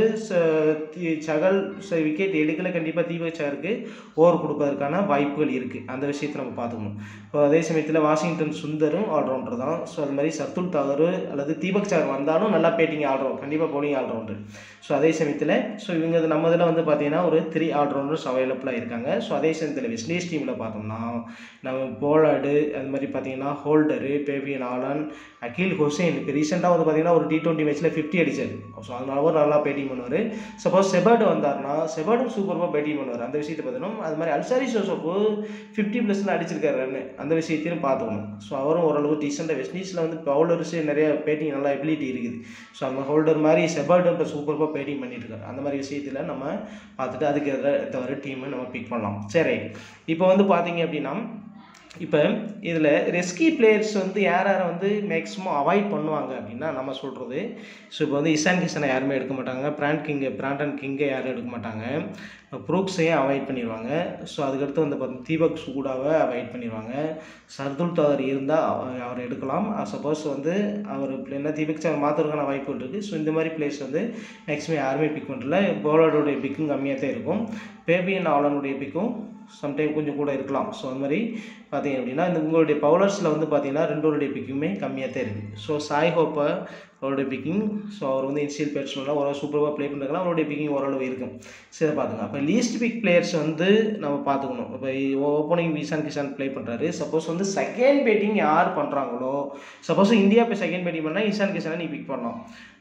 Chahal wicket எடுக்கல கண்டிப்பாக தீபக் சாருக்கு ஓவர் கொடுப்பதற்கான வாய்ப்புகள் இருக்குது அந்த விஷயத்தை நம்ம பார்த்துக்கணும் இப்போ அதே சமயத்தில் வாஷிங்டன் சுந்தரும் ஆல்ரவுண்டர் தான் ஸோ அது மாதிரி சத்துல் தகர் அல்லது தீபக் சார் வந்தாலும் நல்லா பேட்டிங் ஆல்ரவுண்டர் கண்டிப்பாக பவுலிங் ஆல்ரவுண்டர் ஸோ அதே சமயத்தில் ஸோ இவங்க இது நம்ம இதில் வந்து பார்த்தீங்கன்னா ஒரு த்ரீ ஆல்ரவுண்டர்ஸ் அவைலபிளாக இருக்காங்க ஸோ அதே சமயத்தில் வெஸ்ட் இண்டீஸ் டீமில் பார்த்தோம்னா நம்ம போலார்டு அது மாதிரி பார்த்தீங்கன்னா Holder Fabian Allen Akeal Hosein இப்போ ரீசெண்டாக வந்து பார்த்தீங்கன்னா ஒரு டி டுவெண்ட்டி மேட்ச்சில் ஃபிஃப்டி அடிச்சார் ஸோ அதனால அவர் நல்லா பேட்டிங் பண்ணுவார் சப்போஸ் செபர்டு வந்தார்னா செபர்டும் சூப்பராக பேட்டிங் பண்ணுவார் அந்த விஷயத்தை பார்த்தோம்னா அது மாதிரி அல்சாரி ஜோசப்பு ஃபிஃப்டி ப்ளஸில் அடிச்சிருக்காரு ரன்னு அந்த விஷயத்தையும் பார்த்துக்கணும் ஸோ அவரும் ஓரளவு டீசெண்டாக வெஸ்ட் இண்டீஸில் வந்து பவுலர்ஸ் நிறைய பேட்டிங் நல்லா எபிலிட்டி இருக்குது ஸோ அந்த ஹோல்டர் மாதிரி செபர்டும் இப்போ சூப்பராக பேட்டிங் பண்ணிட்டு இருக்காரு அந்த மாதிரி விஷயத்தில் நம்ம பார்த்துட்டு அதுக்கு தவிர டீமை நம்ம பிக் பண்ணலாம் சரி இப்போ வந்து பார்த்தீங்க அப்படின்னா இப்போ இதில் ரெஸ்கி பிளேயர்ஸ் வந்து யார் யாரை வந்து மேக்ஸிமம் அவாய்ட் பண்ணுவாங்க அப்படின்னா நம்ம சொல்கிறது ஸோ இப்போ வந்து இசான் கிஷனை யாருமே எடுக்க மாட்டாங்க பிராண்ட் கிங்கை பிராண்டன் கிங்கை யாரும் எடுக்க மாட்டாங்க ப்ரூக்ஸையும் அவாய்ட் பண்ணிடுவாங்க ஸோ அதுக்கடுத்து வந்து பார்த்தீங்கன்னா தீபக் சூடாவை அவாய்ட் பண்ணிடுவாங்க சர்துல் தவர் இருந்தால் அவர் எடுக்கலாம் சப்போஸ் வந்து அவர் என்ன தீபக் சார் மாற்றுறதுக்கான வாய்ப்புகள் இருக்குது ஸோ இந்த மாதிரி பிளேஸ் வந்து மேக்ஸிமம் யாருமே பிக் பண்ணல பவுலருடைய பிக்கும் கம்மியாக தான் இருக்கும் பேபியன் ஆலனுடைய பிக்கும் சம்டைம் கொஞ்சம் கூட இருக்கலாம் ஸோ அந்த மாதிரி பார்த்தீங்க அப்படின்னா இந்த உங்களுடைய பவுலர்ஸில் வந்து பார்த்தீங்கன்னா ரெண்டோருடைய பிக்குமே கம்மியாக தான் இருக்குது ஸோ சாய் ஹோப்பை அவருடைய பிக்கிங் ஸோ அவர் வந்து இன்சியல் பேட்ஸ்மேனாக ஓரளவு சூப்பராக ப்ளே பண்ணுறதுனால அவருடைய பிக்கிங் ஓரளவு இருக்கும் சரி பார்த்துங்க அப்போ லீஸ்ட் பிக் பிளேயர்ஸ் வந்து நம்ம பார்த்துக்கணும் இப்போ ஓப்பனிங் விசான் கிஷான் ப்ளே பண்ணுறாரு சப்போஸ் வந்து செகண்ட் பேட்டிங் யார் பண்ணுறாங்களோ சப்போஸ் இந்தியா இப்போ செகண்ட் பேட்டிங் பண்ணால் இஷான் கிஷானை நீ பிக் பண்ணலாம்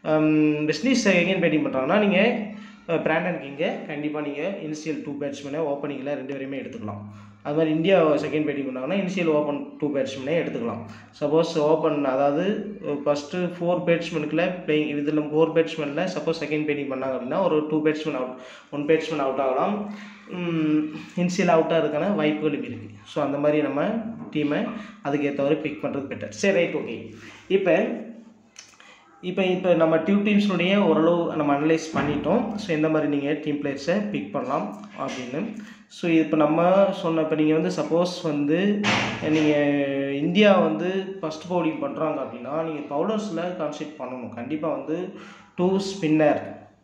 வெஸ்ட் இண்டீஸ் செகண்ட் பேட்டிங் பண்ணுறாங்கன்னா நீங்கள் பிராண்டன் கிங்கை கண்டிப்பாக நீங்கள் இனிஷியல் டூ பேட்ஸ்மேனை ஓப்பனிங்கில் ரெண்டு பேரையுமே எடுத்துக்கலாம் அது மாதிரி இந்தியா செகண்ட் பேட்டிங் பண்ணாங்கன்னா இனிஷியல் ஓப்பன் டூ பேட்ஸ்மேனே எடுத்துக்கலாம் சப்போஸ் ஓப்பன் அதாவது ஃபஸ்ட்டு ஃபோர் பேட்ஸ்மேனுக்குள்ள பிளேயிங் இதில் ஃபோர் பேட்ஸ்மேனில் சப்போஸ் செகண்ட் பேட்டிங் பண்ணாங்க அப்படின்னா ஒரு two batsman out one batsman out ஆகலாம் இனிஷியல் அவுட் ஆகிறதுக்கான வாய்ப்புகளும் இருக்குது ஸோ அந்த மாதிரி நம்ம டீமை அதுக்கு ஏற்றவரை பிக் பண்ணுறது பெட்டர் சரி ரைட் ஓகே இப்போ இப்போ இப்போ நம்ம டியூ டீம்ஸ்னுடைய ஓரளவு நம்ம அனலைஸ் பண்ணிட்டோம் ஸோ எந்த மாதிரி நீங்கள் டீம் பிளேயர்ஸை பிக் பண்ணலாம் அப்படின்னு ஸோ இப்போ நம்ம சொன்ன இப்போ நீங்கள் வந்து சப்போஸ் வந்து நீங்கள் இந்தியா வந்து ஃபஸ்ட் பவுலிங் பண்ணுறாங்க அப்படின்னா நீங்கள் பவுலர்ஸில் கான்சென்ட்ரேட் பண்ணணும் கண்டிப்பாக வந்து two spinner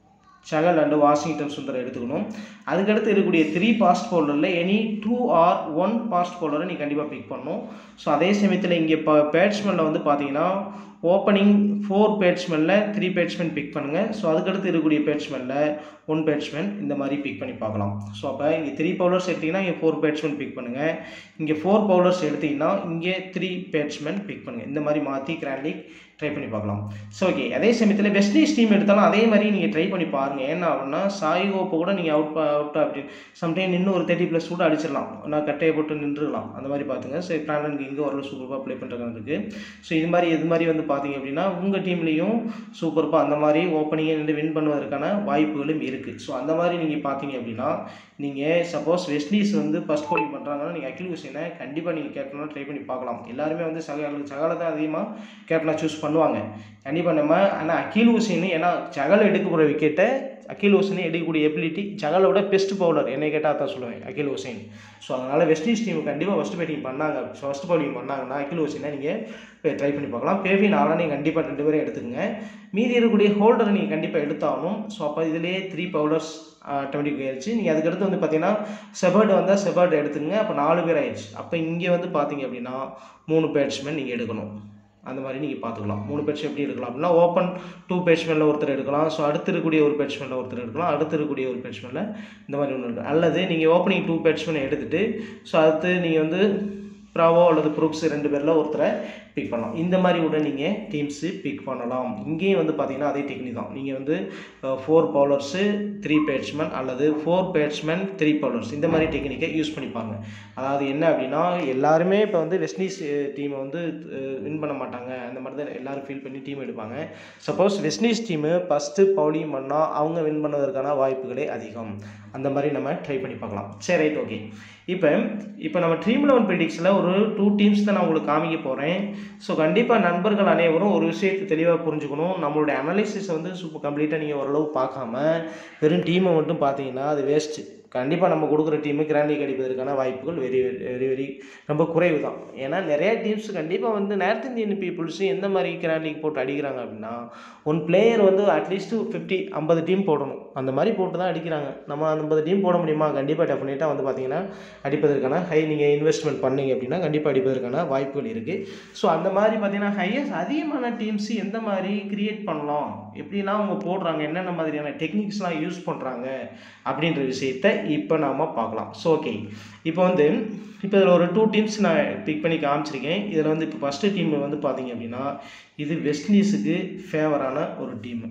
Chahal and Washington Sundar எடுத்துக்கணும் அதுக்கடுத்து இருக்கக்கூடிய த்ரீ பாஸ்ட் பவுலரில் any two or one fast பவுலரை நீ கண்டிப்பாக பிக் பண்ணணும் ஸோ அதே சமயத்தில் இங்கே இப்போ பேட்ஸ்மேனில் வந்து பார்த்தீங்கன்னா ஓப்பனிங் ஃபோர் பேட்ஸ்மேனில் த்ரீ பேட்ஸ்மேன் பிக் பண்ணுங்கள் ஸோ அதுக்கடுத்து இருக்கக்கூடிய பேட்ஸ்மேனில் ஒன் பேட்ஸ்மேன் இந்த மாதிரி பிக் பண்ணி பார்க்கலாம் ஸோ அப்போ இங்கே த்ரீ பவுலர்ஸ் எடுத்திங்கன்னா இங்கே ஃபோர் பேட்ஸ்மேன் பிக் பண்ணுங்கள் இங்கே ஃபோர் பவுலர்ஸ் எடுத்திங்கன்னா இங்கே த்ரீ பேட்ஸ்மேன் பிக் பண்ணுங்கள் இந்த மாதிரி மாற்றி கிராண்டிக் ட்ரை பண்ணி பார்க்கலாம் ஸோ ஓகே அதே சமயத்தில் வெஸ்ட் இண்டீஸ் டீம் எடுத்தாலும் அதே மாதிரி நீங்கள் ட்ரை பண்ணி பாருங்கள் ஏன்னா அப்படின்னா சாய் கோப்பை கூட நீங்கள் அவுட் அவுட் அப்படி சம்டைம் இன்னும் ஒரு தேர்ட்டி ப்ளஸ் கூட அடிச்சிடலாம் நான் கட்டையை போட்டு நின்றுக்கலாம் அந்த மாதிரி பார்த்துங்க ஸோ பிராண்டன் இங்கே ஓரளவு சூப்பராக ப்ளே பண்ணுறாங்க இருக்குது ஸோ இது மாதிரி இது மாதிரி வந்து பார்த்தீங்க அப்படின்னா உங்கள் டீம்லேயும் சூப்பராக அந்த மாதிரி ஓப்பனிங்கை நின்று வின் பண்ணுவதற்கான வாய்ப்புகளும் இருக்குது ஸோ அந்த மாதிரி நீங்கள் பார்த்தீங்க அப்படின்னா நீங்கள் சப்போஸ் வெஸ்ட் இண்டீஸ் வந்து ஃபஸ்ட் பவுலிங் பண்ணுறாங்கன்னா நீங்கள் அகில் ஹுசேனை கண்டிப்பாக நீங்கள் கேப்டனாக ட்ரை பண்ணி பார்க்கலாம் எல்லாருமே வந்து சகல சகலை தான் அதிகமாக கேப்டனாக சூஸ் பண்ணுவாங்க கண்டிப்பாக நம்ம ஆனால் அகில் ஹுசேன் ஏன்னா சகல் எடுக்க போகிற விக்கெட்டை அகில் ஹுசேனை எடுக்கக்கூடிய எபிலிட்டி சகலை விட பெஸ்ட் பவுலர் என்னை கேட்டால் தான் சொல்லுவேன் அகில் ஹுசேன் ஸோ அதனால் வெஸ்ட் இண்டீஸ் டீம் கண்டிப்பாக ஃபஸ்ட் பேட்டிங் பண்ணாங்க ஃபஸ்ட் பவுலிங் பண்ணாங்கன்னா அகில் ஹுசேனை நீங்கள் ட்ரை பண்ணி பார்க்கலாம் பேவின் ஆளானே கண்டிப்பாக ரெண்டு பேரும் எடுத்துக்கங்க மீதி இருக்கக்கூடிய ஹோல்டரை நீங்கள் கண்டிப்பாக எடுத்தாகணும் ஸோ அப்போ இதிலே த்ரீ பவுலர்ஸ் ஆட்டோமேட்டிக் ஆயிடுச்சு நீங்கள் அதுக்கடுத்து வந்து பார்த்தீங்கன்னா செபர்டு வந்தால் செபர்டு எடுத்துங்க அப்போ நாலு பேர் ஆயிடுச்சு அப்போ இங்கே வந்து பார்த்தீங்க அப்படின்னா மூணு பேட்ஸ்மேன் நீங்கள் எடுக்கணும் அந்த மாதிரி நீங்கள் பார்த்துக்கலாம் மூணு பேட்ஸ்மேன் எப்படி எடுக்கலாம் அப்படின்னா ஓப்பன் டூ பேட்ஸ்மேனில் ஒருத்தர் எடுக்கலாம் ஸோ அடுத்து இருக்கக்கூடிய ஒரு பேட்ஸ்மேனில் ஒருத்தர் எடுக்கலாம் அடுத்து இருக்கக்கூடிய ஒரு பேட்ஸ்மேனில் இந்த மாதிரி ஒன்று எடுக்கலாம் அல்லது நீங்கள் ஓப்பனிங் டூ பேட்ஸ்மேனை எடுத்துகிட்டு ஸோ அடுத்து நீங்கள் வந்து ப்ராவோ அல்லது ப்ரூக்ஸ் ரெண்டு பேரில் ஒருத்தரை பிக் பண்ணலாம் இந்த மாதிரி கூட நீங்கள் டீம்ஸு பிக் பண்ணலாம் இங்கேயும் வந்து பார்த்தீங்கன்னா அதே டெக்னிக் தான் நீங்கள் வந்து ஃபோர் பவுலர்ஸு த்ரீ பேட்ஸ்மேன் அல்லது ஃபோர் பேட்ஸ்மேன் த்ரீ பவுலர்ஸ் இந்த மாதிரி டெக்னிக்கை யூஸ் பண்ணிப்பாங்க அதாவது என்ன அப்படின்னா எல்லாருமே இப்போ வந்து வெஸ்ட் இண்டீஸ் டீமை வந்து வின் பண்ண மாட்டாங்க அந்த மாதிரி தான் எல்லாரும் ஃபீல் பண்ணி டீம் எடுப்பாங்க suppose West Indies team first bowling பண்ணால் அவங்க வின் பண்ணுவதற்கான வாய்ப்புகளே அதிகம் அந்த மாதிரி நம்ம ட்ரை பண்ணி பார்க்கலாம் சரி ரைட் ஓகே இப்போ இப்போ நம்ம ட்ரீம் லெவன் ப்ரிடிக்ஸில் ஒரு டூ டீம்ஸ் தான் நான் உங்களுக்கு காமிக்க போகிறேன் ஸோ கண்டிப்பாக நண்பர்கள் அனைவரும் ஒரு விஷயத்தை தெளிவாக புரிஞ்சுக்கணும் நம்மளுடைய அனாலிசிஸை வந்து சூப்பர் கம்ப்ளீட்டாக நீங்கள் ஓரளவு பார்க்காம வெறும் டீமை மட்டும் பார்த்தீங்கன்னா அது வேஸ்ட்டு கண்டிப்பாக நம்ம கொடுக்குற டீமு கிராண்ட் லீக் அடிப்பதற்கான வாய்ப்புகள் வெரி வெரி வெரி ரொம்ப குறைவு தான் ஏன்னா நிறைய டீம்ஸ் கண்டிப்பாக வந்து நார்த் இந்தியன் பீப்புள்ஸு எந்த மாதிரி கிராண்ட் லீக் போட்டு அடிக்கிறாங்க அப்படின்னா ஒன் பிளேயர் வந்து அட்லீஸ்ட்டு ஃபிஃப்டி ஐம்பது டீம் போடணும் அந்த மாதிரி போட்டு தான் அடிக்கிறாங்க நம்ம ஐம்பது டீம் போட முடியுமா கண்டிப்பாக டெஃபினட்டாக வந்து பார்த்தீங்கன்னா அடிப்பதற்கான ஹை நீங்கள் இன்வெஸ்ட்மெண்ட் பண்ணீங்க அப்படின்னா கண்டிப்பாக அடிப்பதற்கான வாய்ப்புகள் இருக்குது ஸோ அந்த மாதிரி பார்த்தீங்கன்னா ஹையஸ்ட் அதிகமான டீம்ஸ் எந்த மாதிரி கிரியேட் பண்ணலாம் எப்படிலாம் அவங்க போடுறாங்க என்னென்ன மாதிரியான டெக்னிக்ஸ்லாம் யூஸ் பண்ணுறாங்க அப்படின்ற விஷயத்தை இப்போ நாம் பார்க்கலாம் ஸோ ஓகே இப்போ வந்து இப்போ இதில் ஒரு டூ டீம்ஸ் நான் பிக் பண்ணி காமிச்சிருக்கேன் இதில் வந்து இப்போ ஃபஸ்ட்டு டீம் வந்து பார்த்தீங்க அப்படின்னா இது வெஸ்ட் இண்டீஸுக்கு ஃபேவரான ஒரு டீமு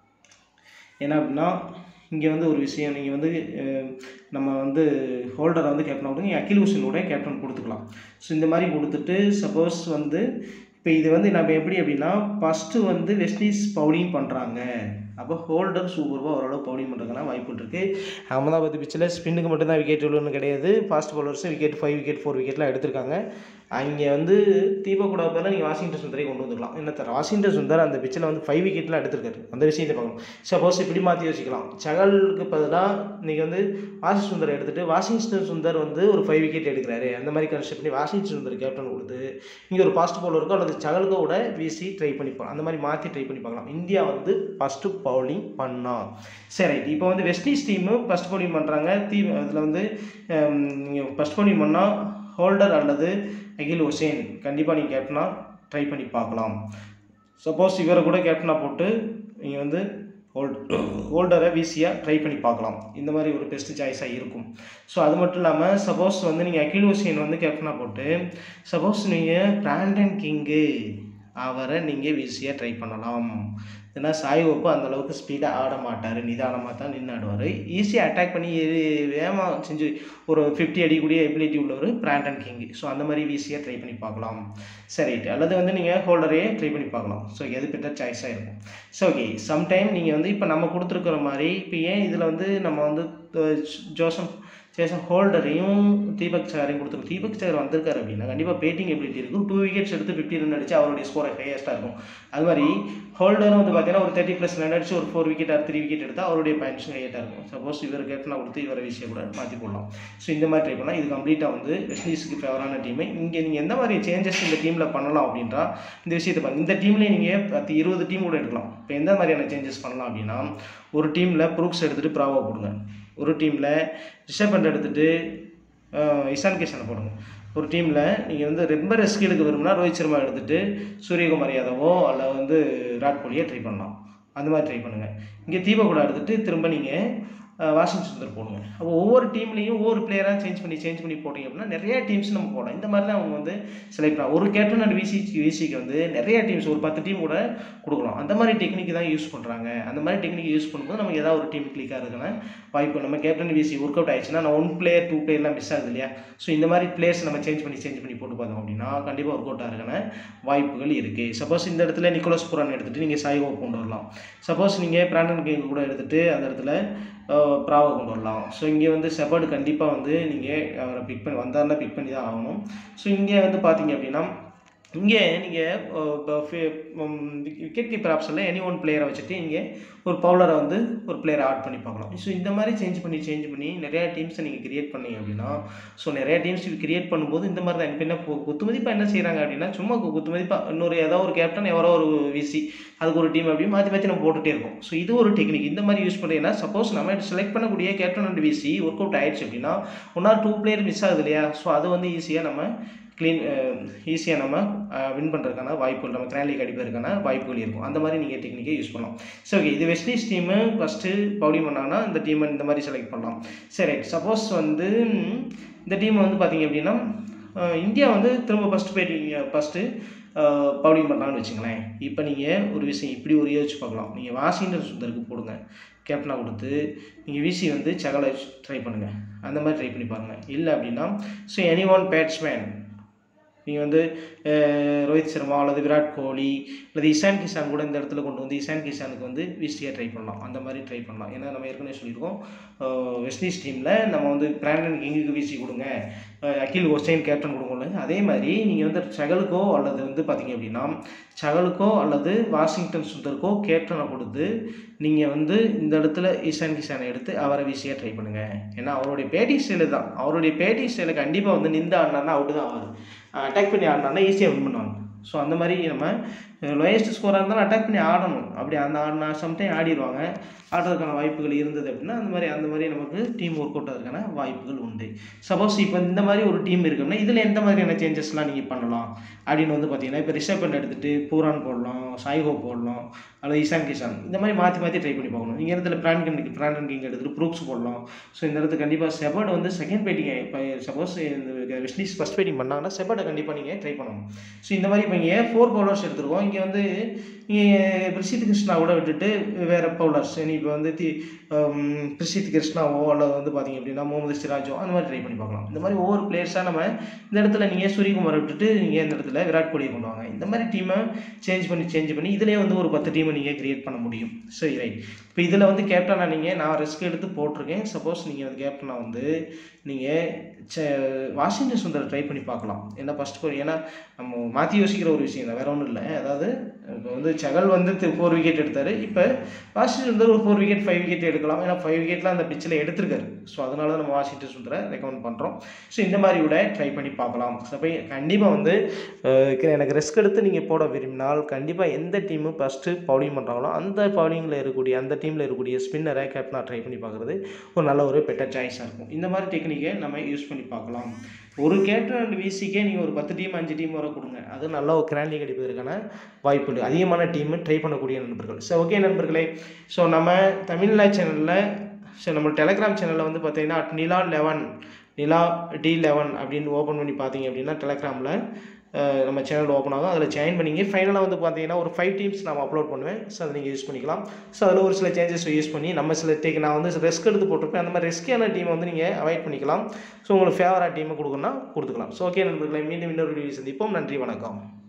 ஏன்னா அப்படின்னா இங்கே வந்து ஒரு விஷயம் நீங்கள் வந்து அஹ், நம்ம வந்து ஹோல்டரை வந்து கேப்டன் விடுங்க அகில் ஹுசனோட கேப்டன் கொடுத்துக்கலாம் ஸோ இந்த மாதிரி கொடுத்துட்டு சப்போஸ் வந்து இப்போ இது வந்து நம்ம எப்படி அப்படின்னா ஃபஸ்ட்டு வந்து வெஸ்ட் இண்டீஸ் பவுலிங் பண்ணுறாங்க அப்போ ஹோல்டர் சூப்பராக ஓரளவு பவுலிங் பண்ணுறதுக்கான வாய்ப்பு இருக்குது அகமதாபாத் பிச்சில் ஸ்பின்னுக்கு மட்டும்தான் விக்கெட் விழுன்னு கிடையாது ஃபாஸ்ட் பவுலர்ஸும் விக்கெட் ஃபைவ் விக்கெட் ஃபோர் விக்கெட்லாம் எடுத்திருக்காங்க அங்கே வந்து தீபக் கூட பதிலாக நீங்கள் வாஷிங்டன் சுந்தரை கொண்டு வந்துக்கலாம் என்ன தர வாஷிங்டன் சுந்தர் அந்த பிச்சில் வந்து ஃபைவ் விக்கெட்லாம் எடுத்திருக்காரு அந்த விஷயத்தை பார்க்கணும் சப்போஸ் இப்படி மாற்றி யோசிக்கலாம் சகலுக்கு பதிலாக நீங்கள் வந்து வாஷிங் சுந்தர் எடுத்துகிட்டு வாஷிங்டன் சுந்தர் வந்து ஒரு ஃபைவ் விக்கெட் எடுக்கிறாரு அந்த மாதிரி கன்சிடர் பண்ணி வாஷிங்டன் சுந்தர் கேப்டன் கொடுத்து இங்கே ஒரு ஃபாஸ்ட் பவுலருக்கோ அல்லது சகலுக்கோ கூட வீசி ட்ரை பண்ணி பார்க்கலாம் அந்த மாதிரி மாற்றி ட்ரை பண்ணி பார்க்கலாம் இந்தியா வந்து ஃபஸ்ட்டு பவுலிங் பண்ணா சரி ரைட் இப்போ வந்து West Indies team first bowling பண்ணுறாங்க தீ அதில் வந்து நீங்கள் ஃபஸ்ட் பவுலிங் பண்ணால் ஹோல்டர் அல்லது அகில் ஹுசேன் கண்டிப்பாக நீங்கள் கேப்டனாக ட்ரை பண்ணி பார்க்கலாம் சப்போஸ் இவரை கூட கேப்டனாக போட்டு நீங்கள் வந்து ஹோல்ட் ஹோல்டரை வீசியாக ட்ரை பண்ணி பார்க்கலாம் இந்த மாதிரி ஒரு பெஸ்ட் சாய்ஸாக இருக்கும் ஸோ அது மட்டும் இல்லாமல் சப்போஸ் வந்து நீங்கள் அகில் ஹுசேன் வந்து கேப்டனாக போட்டு சப்போஸ் நீங்கள் பிராண்டன் கிங்கு அவரை நீங்கள் வீசியாக ட்ரை பண்ணலாம் ஏன்னா சாய் ஓப்பு அந்த அளவுக்கு ஸ்பீடாக ஆட மாட்டார் நிதானமாக தான் நின்று ஆடுவார் ஈஸியாக அட்டாக் பண்ணி வேகமாக செஞ்சு ஒரு ஃபிஃப்டி அடிக்கூடிய எபிலிட்டி உள்ளவர் பிராண்டன் கிங் ஸோ அந்த மாதிரி ஈஸியாக ட்ரை பண்ணி பார்க்கலாம் சரி அல்லது வந்து நீங்கள் ஹோல்டரையே ட்ரை பண்ணி பார்க்கலாம் ஸோ எது பெட்டர் சாய்ஸாக இருக்கும் ஸோ ஓகே சம்டைம் நீங்கள் வந்து இப்போ நம்ம கொடுத்துருக்குற மாதிரி இப்போ ஏன் இதில் வந்து நம்ம வந்து அஹ், ஜோசப் சேஷன் ஹோல்டரையும் தீபக் சகரையும் கொடுத்துரும் தீபக் சகர் வந்திருக்காரு அப்படின்னா கண்டிப்பாக பேட்டிங் எபிலிட்டி இருக்கும் டூ விக்கெட்ஸ் எடுத்து ஃபிஃப்டி ரன் அடிச்சு அவருடைய ஸ்கோர் ஹையஸ்ட்டாக இருக்கும் அது மாதிரி ஹோல்டரும் வந்து பார்த்தீங்கன்னா ஒரு தேர்ட்டி ப்ளஸ் ரன் அடிச்சு ஒரு four wicket or three wicket எடுத்தால் அவருடைய பாயிண்ட்ஸ் ஹையட்டாக இருக்கும் சப்போஸ் இவர் கேப்டனாக கொடுத்து இவரை விஷயம் கூட மாற்றி போடலாம் ஸோ இந்த மாதிரி ட்ரை பண்ணலாம் இது கம்ப்ளீட்டாக வந்து வெஸ்ட் இண்டீஸுக்கு ஃபேவரான டீமு இங்கே நீங்கள் எந்த மாதிரி சேஞ்சஸ் இந்த டீமில் பண்ணலாம் அப்படின்றா இந்த விஷயத்தை பாருங்க இந்த டீம்லேயே நீங்கள் பத்து இருபது டீம் கூட எடுக்கலாம் இப்போ எந்த மாதிரியான சேஞ்சஸ் பண்ணலாம் அப்படின்னா ஒரு டீமில் ப்ரூக்ஸ் எடுத்துகிட்டு ப்ராவா போடுங்க ஒரு டீமில் ரிஷப் பண்ட் எடுத்துகிட்டு இஷான் கிஷனை போடுங்க ஒரு டீமில் நீங்கள் வந்து ரொம்ப ரெஸ்க் எடுக்க விரும்பினா ரோஹித் சர்மா எடுத்துகிட்டு சூரியகுமார் யாதவோ அல்ல வந்து விராட் கோலியை ட்ரை பண்ணலாம் அந்த மாதிரி ட்ரை பண்ணுங்கள் இங்கே தீபக் கூட எடுத்துகிட்டு திரும்ப நீங்கள் வாஷிங்டன் சுந்தர் போடுங்க அப்போ ஒவ்வொரு டீம்லேயும் ஒவ்வொரு பிளேயராக சேஞ்ச் பண்ணி சேஞ்ச் பண்ணி போட்டிங்க அப்படின்னா நிறைய டீம்ஸ் நம்ம போடலாம் இந்த மாதிரி தான் அவங்க வந்து செலக்ட் பண்ணலாம் ஒரு கேப்டன் அண்ட் விசி விசிக்கு வந்து நிறைய டீம்ஸ் ஒரு பத்து டீம் கூட கொடுக்கலாம் அந்த மாதிரி டெக்னிக் தான் யூஸ் பண்ணுறாங்க அந்த மாதிரி டெக்னிக் யூஸ் பண்ணும்போது நமக்கு ஏதாவது ஒரு டீம் கிளிக் ஆகுதுன்னா வாய்ப்பு நம்ம கேப்டன் விசி ஒர்க் அவுட் ஆயிடுச்சுன்னா நான் ஒன் பிளேயர் டூ பிளேயர்லாம் மிஸ் ஆகுது இல்லையா ஸோ இந்த மாதிரி பிளேயர்ஸ் நம்ம சேஞ்ச் பண்ணி சேஞ்ச் பண்ணி போட்டு பார்த்தோம் அப்படின்னா கண்டிப்பாக ஒர்க் அவுட் ஆகிறதுக்கான வாய்ப்புகள் இருக்குது சப்போஸ் இந்த இடத்துல நிக்கோலஸ் புரான் எடுத்துகிட்டு நீங்கள் சாய்வோ கொண்டு வரலாம் சப்போஸ் நீங்கள் பிராண்டன் கிங் கூட எடுத்துகிட்டு அந்த இடத்துல ப்ராவை கொண்டு வரலாம் ஸோ இங்கே வந்து செபர்டு கண்டிப்பாக வந்து நீங்கள் அவரை பிக் பண்ணி வந்தாருன்னா பிக் பண்ணி தான் ஆகணும் ஸோ இங்கே வந்து பார்த்தீங்க அப்படின்னா இங்கே நீங்கள் விக்கெட் கீப்பர் ஆப்ஷனில் எனி ஒன் பிளேயரை வச்சுட்டு இங்கே ஒரு பவுலரை வந்து ஒரு பிளேயரை ஆட் பண்ணி பார்க்கலாம் ஸோ இந்த மாதிரி சேஞ்ச் பண்ணி சேஞ்ச் பண்ணி நிறையா டீம்ஸை நீங்கள் கிரியேட் பண்ணீங்க அப்படின்னா ஸோ நிறையா டீம்ஸ் கிரியேட் பண்ணும்போது இந்த மாதிரி தான் இப்போ என்ன கு- குத்துமதிப்பாக என்ன செய்கிறாங்க அப்படின்னா சும்மா கு- குத்துமதிப்பாக இன்னொரு ஏதோ ஒரு கேப்டன் எவரோ ஒரு விசி அதுக்கு ஒரு டீம் அப்படி மாற்றி மாற்றி நம்ம போட்டுகிட்டே இருக்கோம் ஸோ இது ஒரு டெக்னிக் இந்த மாதிரி யூஸ் பண்ணீங்கன்னா சப்போஸ் நம்ம செலக்ட் பண்ணக்கூடிய captain and VC work out ஆயிடுச்சு அப்படின்னா one or two player miss ஆகுது இல்லையா ஸோ அது வந்து ஈஸியாக நம்ம க்ளீன் ஈஸியாக நம்ம வின் பண்ணுறதுக்கான வாய்ப்புகள் நம்ம கிராண்ட் லீக் அடிப்பதற்கான வாய்ப்புகள் இருக்கும் அந்த மாதிரி நீங்கள் டெக்னிக்கை யூஸ் பண்ணலாம் சரி ஓகே இது West Indies team first bowling பண்ணாங்கன்னா இந்த டீமை இந்த மாதிரி செலக்ட் பண்ணலாம் சரி சப்போஸ் வந்து ம், இந்த டீம் வந்து பார்த்தீங்க அப்படின்னா அஹ், இந்தியா வந்து திரும்ப ஃபஸ்ட்டு போயிட்டு ஃபஸ்ட்டு பவுலிங் பண்ணலாம்னு வச்சுங்களேன் இப்போ நீங்கள் ஒரு விஷயம் இப்படி ஒரு யோசிச்சு பார்க்கலாம் நீங்கள் வாஷிங்டன் சுந்தருக்கு போடுங்க கேப்டனாக கொடுத்து நீங்கள் விசி வந்து சகலை ட்ரை பண்ணுங்கள் அந்த மாதிரி ட்ரை பண்ணி பாருங்கள் இல்லை அப்படின்னா ஸோ எனி ஒன் பேட்ஸ்மேன் நீங்கள் வந்து அஹ், ரோஹித் சர்மா அல்லது விராட் கோலி அல்லது இஷான் கிஷான் கூட இந்த இடத்துல கொண்டு வந்து இஷான் கிஷானுக்கு வந்து விசியாக ட்ரை பண்ணலாம் அந்த மாதிரி ட்ரை பண்ணலாம் ஏன்னா நம்ம ஏற்கனவே சொல்லியிருக்கோம் அஹ், வெஸ்ட் இண்டீஸ் டீமில் நம்ம வந்து பிராண்டன் கிங்குக்கு விசி கொடுங்க அஹ், அகில் ஹொசைன் கேப்டன் கொடுங்கல அதே மாதிரி நீங்கள் வந்து சகலுக்கோ அல்லது வந்து பார்த்தீங்க அப்படின்னா சகலுக்கோ அல்லது வாஷிங்டன் சுந்தருக்கோ கேப்டனை கொடுத்து நீங்கள் வந்து இந்த இடத்துல இஷான் கிஷானை எடுத்து அவரை விசியாக ட்ரை பண்ணுங்கள் ஏன்னா அவருடைய பேட்டி ஸ்டைலு தான் அவருடைய பேட்டி ஸ்டைலை கண்டிப்பாக வந்து நின்று ஆடினார்னா அவுட்டு தான் ஆகுது அட்டாக் பண்ணி ஆடினார்னா ஈஸியாக வின் பண்ணுவாங்க ஸோ அந்த மாதிரி நம்ம லோயஸ்ட் ஸ்கோராக இருந்தாலும் அட்டாக் பண்ணி ஆடணும் அப்படி அந்த ஆடினா சம்டைம் ஆடிடுவாங்க ஆடுறதுக்கான வாய்ப்புகள் இருந்தது அப்படின்னா அந்த மாதிரி அந்த மாதிரி நமக்கு டீம் ஒர்க் அவுட் ஆகிறதுக்கான வாய்ப்புகள் உண்டு சப்போஸ் இப்போ இந்த மாதிரி ஒரு டீம் இருக்குன்னா இதில் எந்த மாதிரியான சேஞ்சஸ்லாம் நீங்கள் பண்ணலாம் அப்படின்னு வந்து பார்த்தீங்கன்னா இப்போ ரிஷப் பண்ட் எடுத்துகிட்டு பூரான் போடலாம் சாய்ஹோ போடலாம் அல்லது இஷான் கிஷான் இந்த மாதிரி மாற்றி மாற்றி ட்ரை பண்ணி பார்க்கணும் நீங்கள் இடத்துல பிராண்ட் கிங் பிராண்டன் கிங் எடுத்துகிட்டு ப்ரூக்ஸ் போடலாம் ஸோ இந்த இடத்துல கண்டிப்பாக செபர்ட் வந்து செகண்ட் பேட்டிங் இப்போ சப்போஸ் இந்த வெஸ்ட் இண்டீஸ் ஃபஸ்ட் பேட்டிங் பண்ணாங்கன்னா செபர்டை கண்டிப்பாக நீங்கள் ட்ரை பண்ணணும் ஸோ இந்த மாதிரி இப்போ இங்கே ஃபோர் பவுலர்ஸ் எடுத்துருக்கோம் இங்கே வந்து நீங்கள் பிரசித் கிருஷ்ணா கூட விட்டுட்டு வேறு பவுலர்ஸ் நீ இப்போ வந்து தி ஹம், பிரசித் கிருஷ்ணாவோ அல்லது வந்து பார்த்தீங்க அப்படின்னா முகமது சிராஜோ அந்த மாதிரி ட்ரை பண்ணி பார்க்கலாம் இந்த மாதிரி ஒவ்வொரு பிளேயர்ஸாக நம்ம இந்த இடத்துல நீங்கள் சூரியகுமாரை விட்டுட்டு நீங்கள் இந்த இடத்துல விராட் கோலியை கொண்டு வாங்க இந்த மாதிரி டீமை சேஞ்ச் பண்ணி சேஞ்ச் பண்ணி இதிலே வந்து ஒரு பத்து டீமை நீங்கள் கிரியேட் பண்ண முடியும் சரி ரைட் இப்போ இதில் வந்து கேப்டனாக நீங்கள் நான் ரிஸ்க் எடுத்து போட்டிருக்கேன் சப்போஸ் நீங்கள் வந்து கேப்டனாக வந்து நீங்கள் ச வாஷிங்டன் சுந்தர் ட்ரை பண்ணி பார்க்கலாம் ஏன்னா ஃபஸ்ட் ஏன்னா நம்ம மாற்றி யோசிக்கிற ஒரு விஷயம் தான் வேற ஒன்றும் இல்லை அதாவது இப்போ வந்து சகல் வந்து ஃபோர் விக்கெட் எடுத்தார் இப்போ வாஷிங்டன் சுந்தர் ஒரு ஃபோர் விக்கெட் ஃபைவ் விக்கெட் எடுக்கலாம் ஏன்னா ஃபைவ் விக்கெட்லாம் அந்த பிச்சில் எடுத்திருக்காரு ஸோ அதனால தான் நம்ம வாஷிங்டன் சுந்தரை ரெக்கமெண்ட் பண்ணுறோம் ஸோ இந்த மாதிரி கூட ட்ரை பண்ணி பார்க்கலாம் ஸோ அப்போ கண்டிப்பாக வந்து அஹ், எனக்கு ரிஸ்க் எடுத்து நீங்கள் போட விரும்பினால் கண்டிப்பாக எந்த டீமு ஃபஸ்ட்டு பவுலிங் பண்ணுறாங்களோ அந்த பவுலிங்கில் இருக்கக்கூடிய அந்த டீமில் இருக்கக்கூடிய ஸ்பின்னரை கேப்டனாக ட்ரை பண்ணி பார்க்குறது ஒரு நல்ல ஒரு பெட்டர் சாய்ஸாக இருக்கும் இந்த மாதிரி டெக்னிக்கை நம்ம யூஸ் பண்ணி பார்க்கலாம் ஒரு கேப்டன் அண்ட் விசிக்கே நீங்கள் ஒரு பத்து டீம் அஞ்சு டீம் வரை கொடுங்க அது நல்ல ஒரு கிராண்டி கிடைப்பதற்கான வாய்ப்பு இருக்குது அதிகமான டீம் ட்ரை பண்ணக்கூடிய நண்பர்கள் ஸோ ஓகே நண்பர்களே ஸோ நம்ம தமிழ்நா சேனலில் ஸோ நம்ம டெலகிராம் சேனலில் வந்து பார்த்தீங்கன்னா at Nila Eleven Nila T Eleven அப்படின்னு ஓப்பன் பண்ணி பார்த்தீங்க அப்படின்னா டெலகிராமில் நம்ம சேனல் ஓப்பன் ஆகும் அதில் ஜாயின் பண்ணிங்க ஃபைனலாக வந்து பார்த்தீங்கன்னா ஒரு ஃபைவ் டீம்ஸ் நான் அப்லோட் பண்ணுவேன் ஸோ அதை நீங்கள் யூஸ் பண்ணிக்கலாம் ஸோ அதில் ஒரு சில சேஞ்சஸ் யூஸ் பண்ணி நம்ம சில டேக் நான் வந்து ரெஸ்க் எடுத்து போட்டிருப்பேன் அந்த மாதிரி ரெஸ்கியான டீமை வந்து நீங்கள் அவாய்ட் பண்ணிக்கலாம் ஸோ உங்களுக்கு ஃபேவராக டீமை கொடுக்கணும்னா கொடுத்துக்கலாம் ஸோ ஓகே நண்பர்களை மீண்டும் இன்னொரு வீடியோ சந்திப்போம் நன்றி வணக்கம்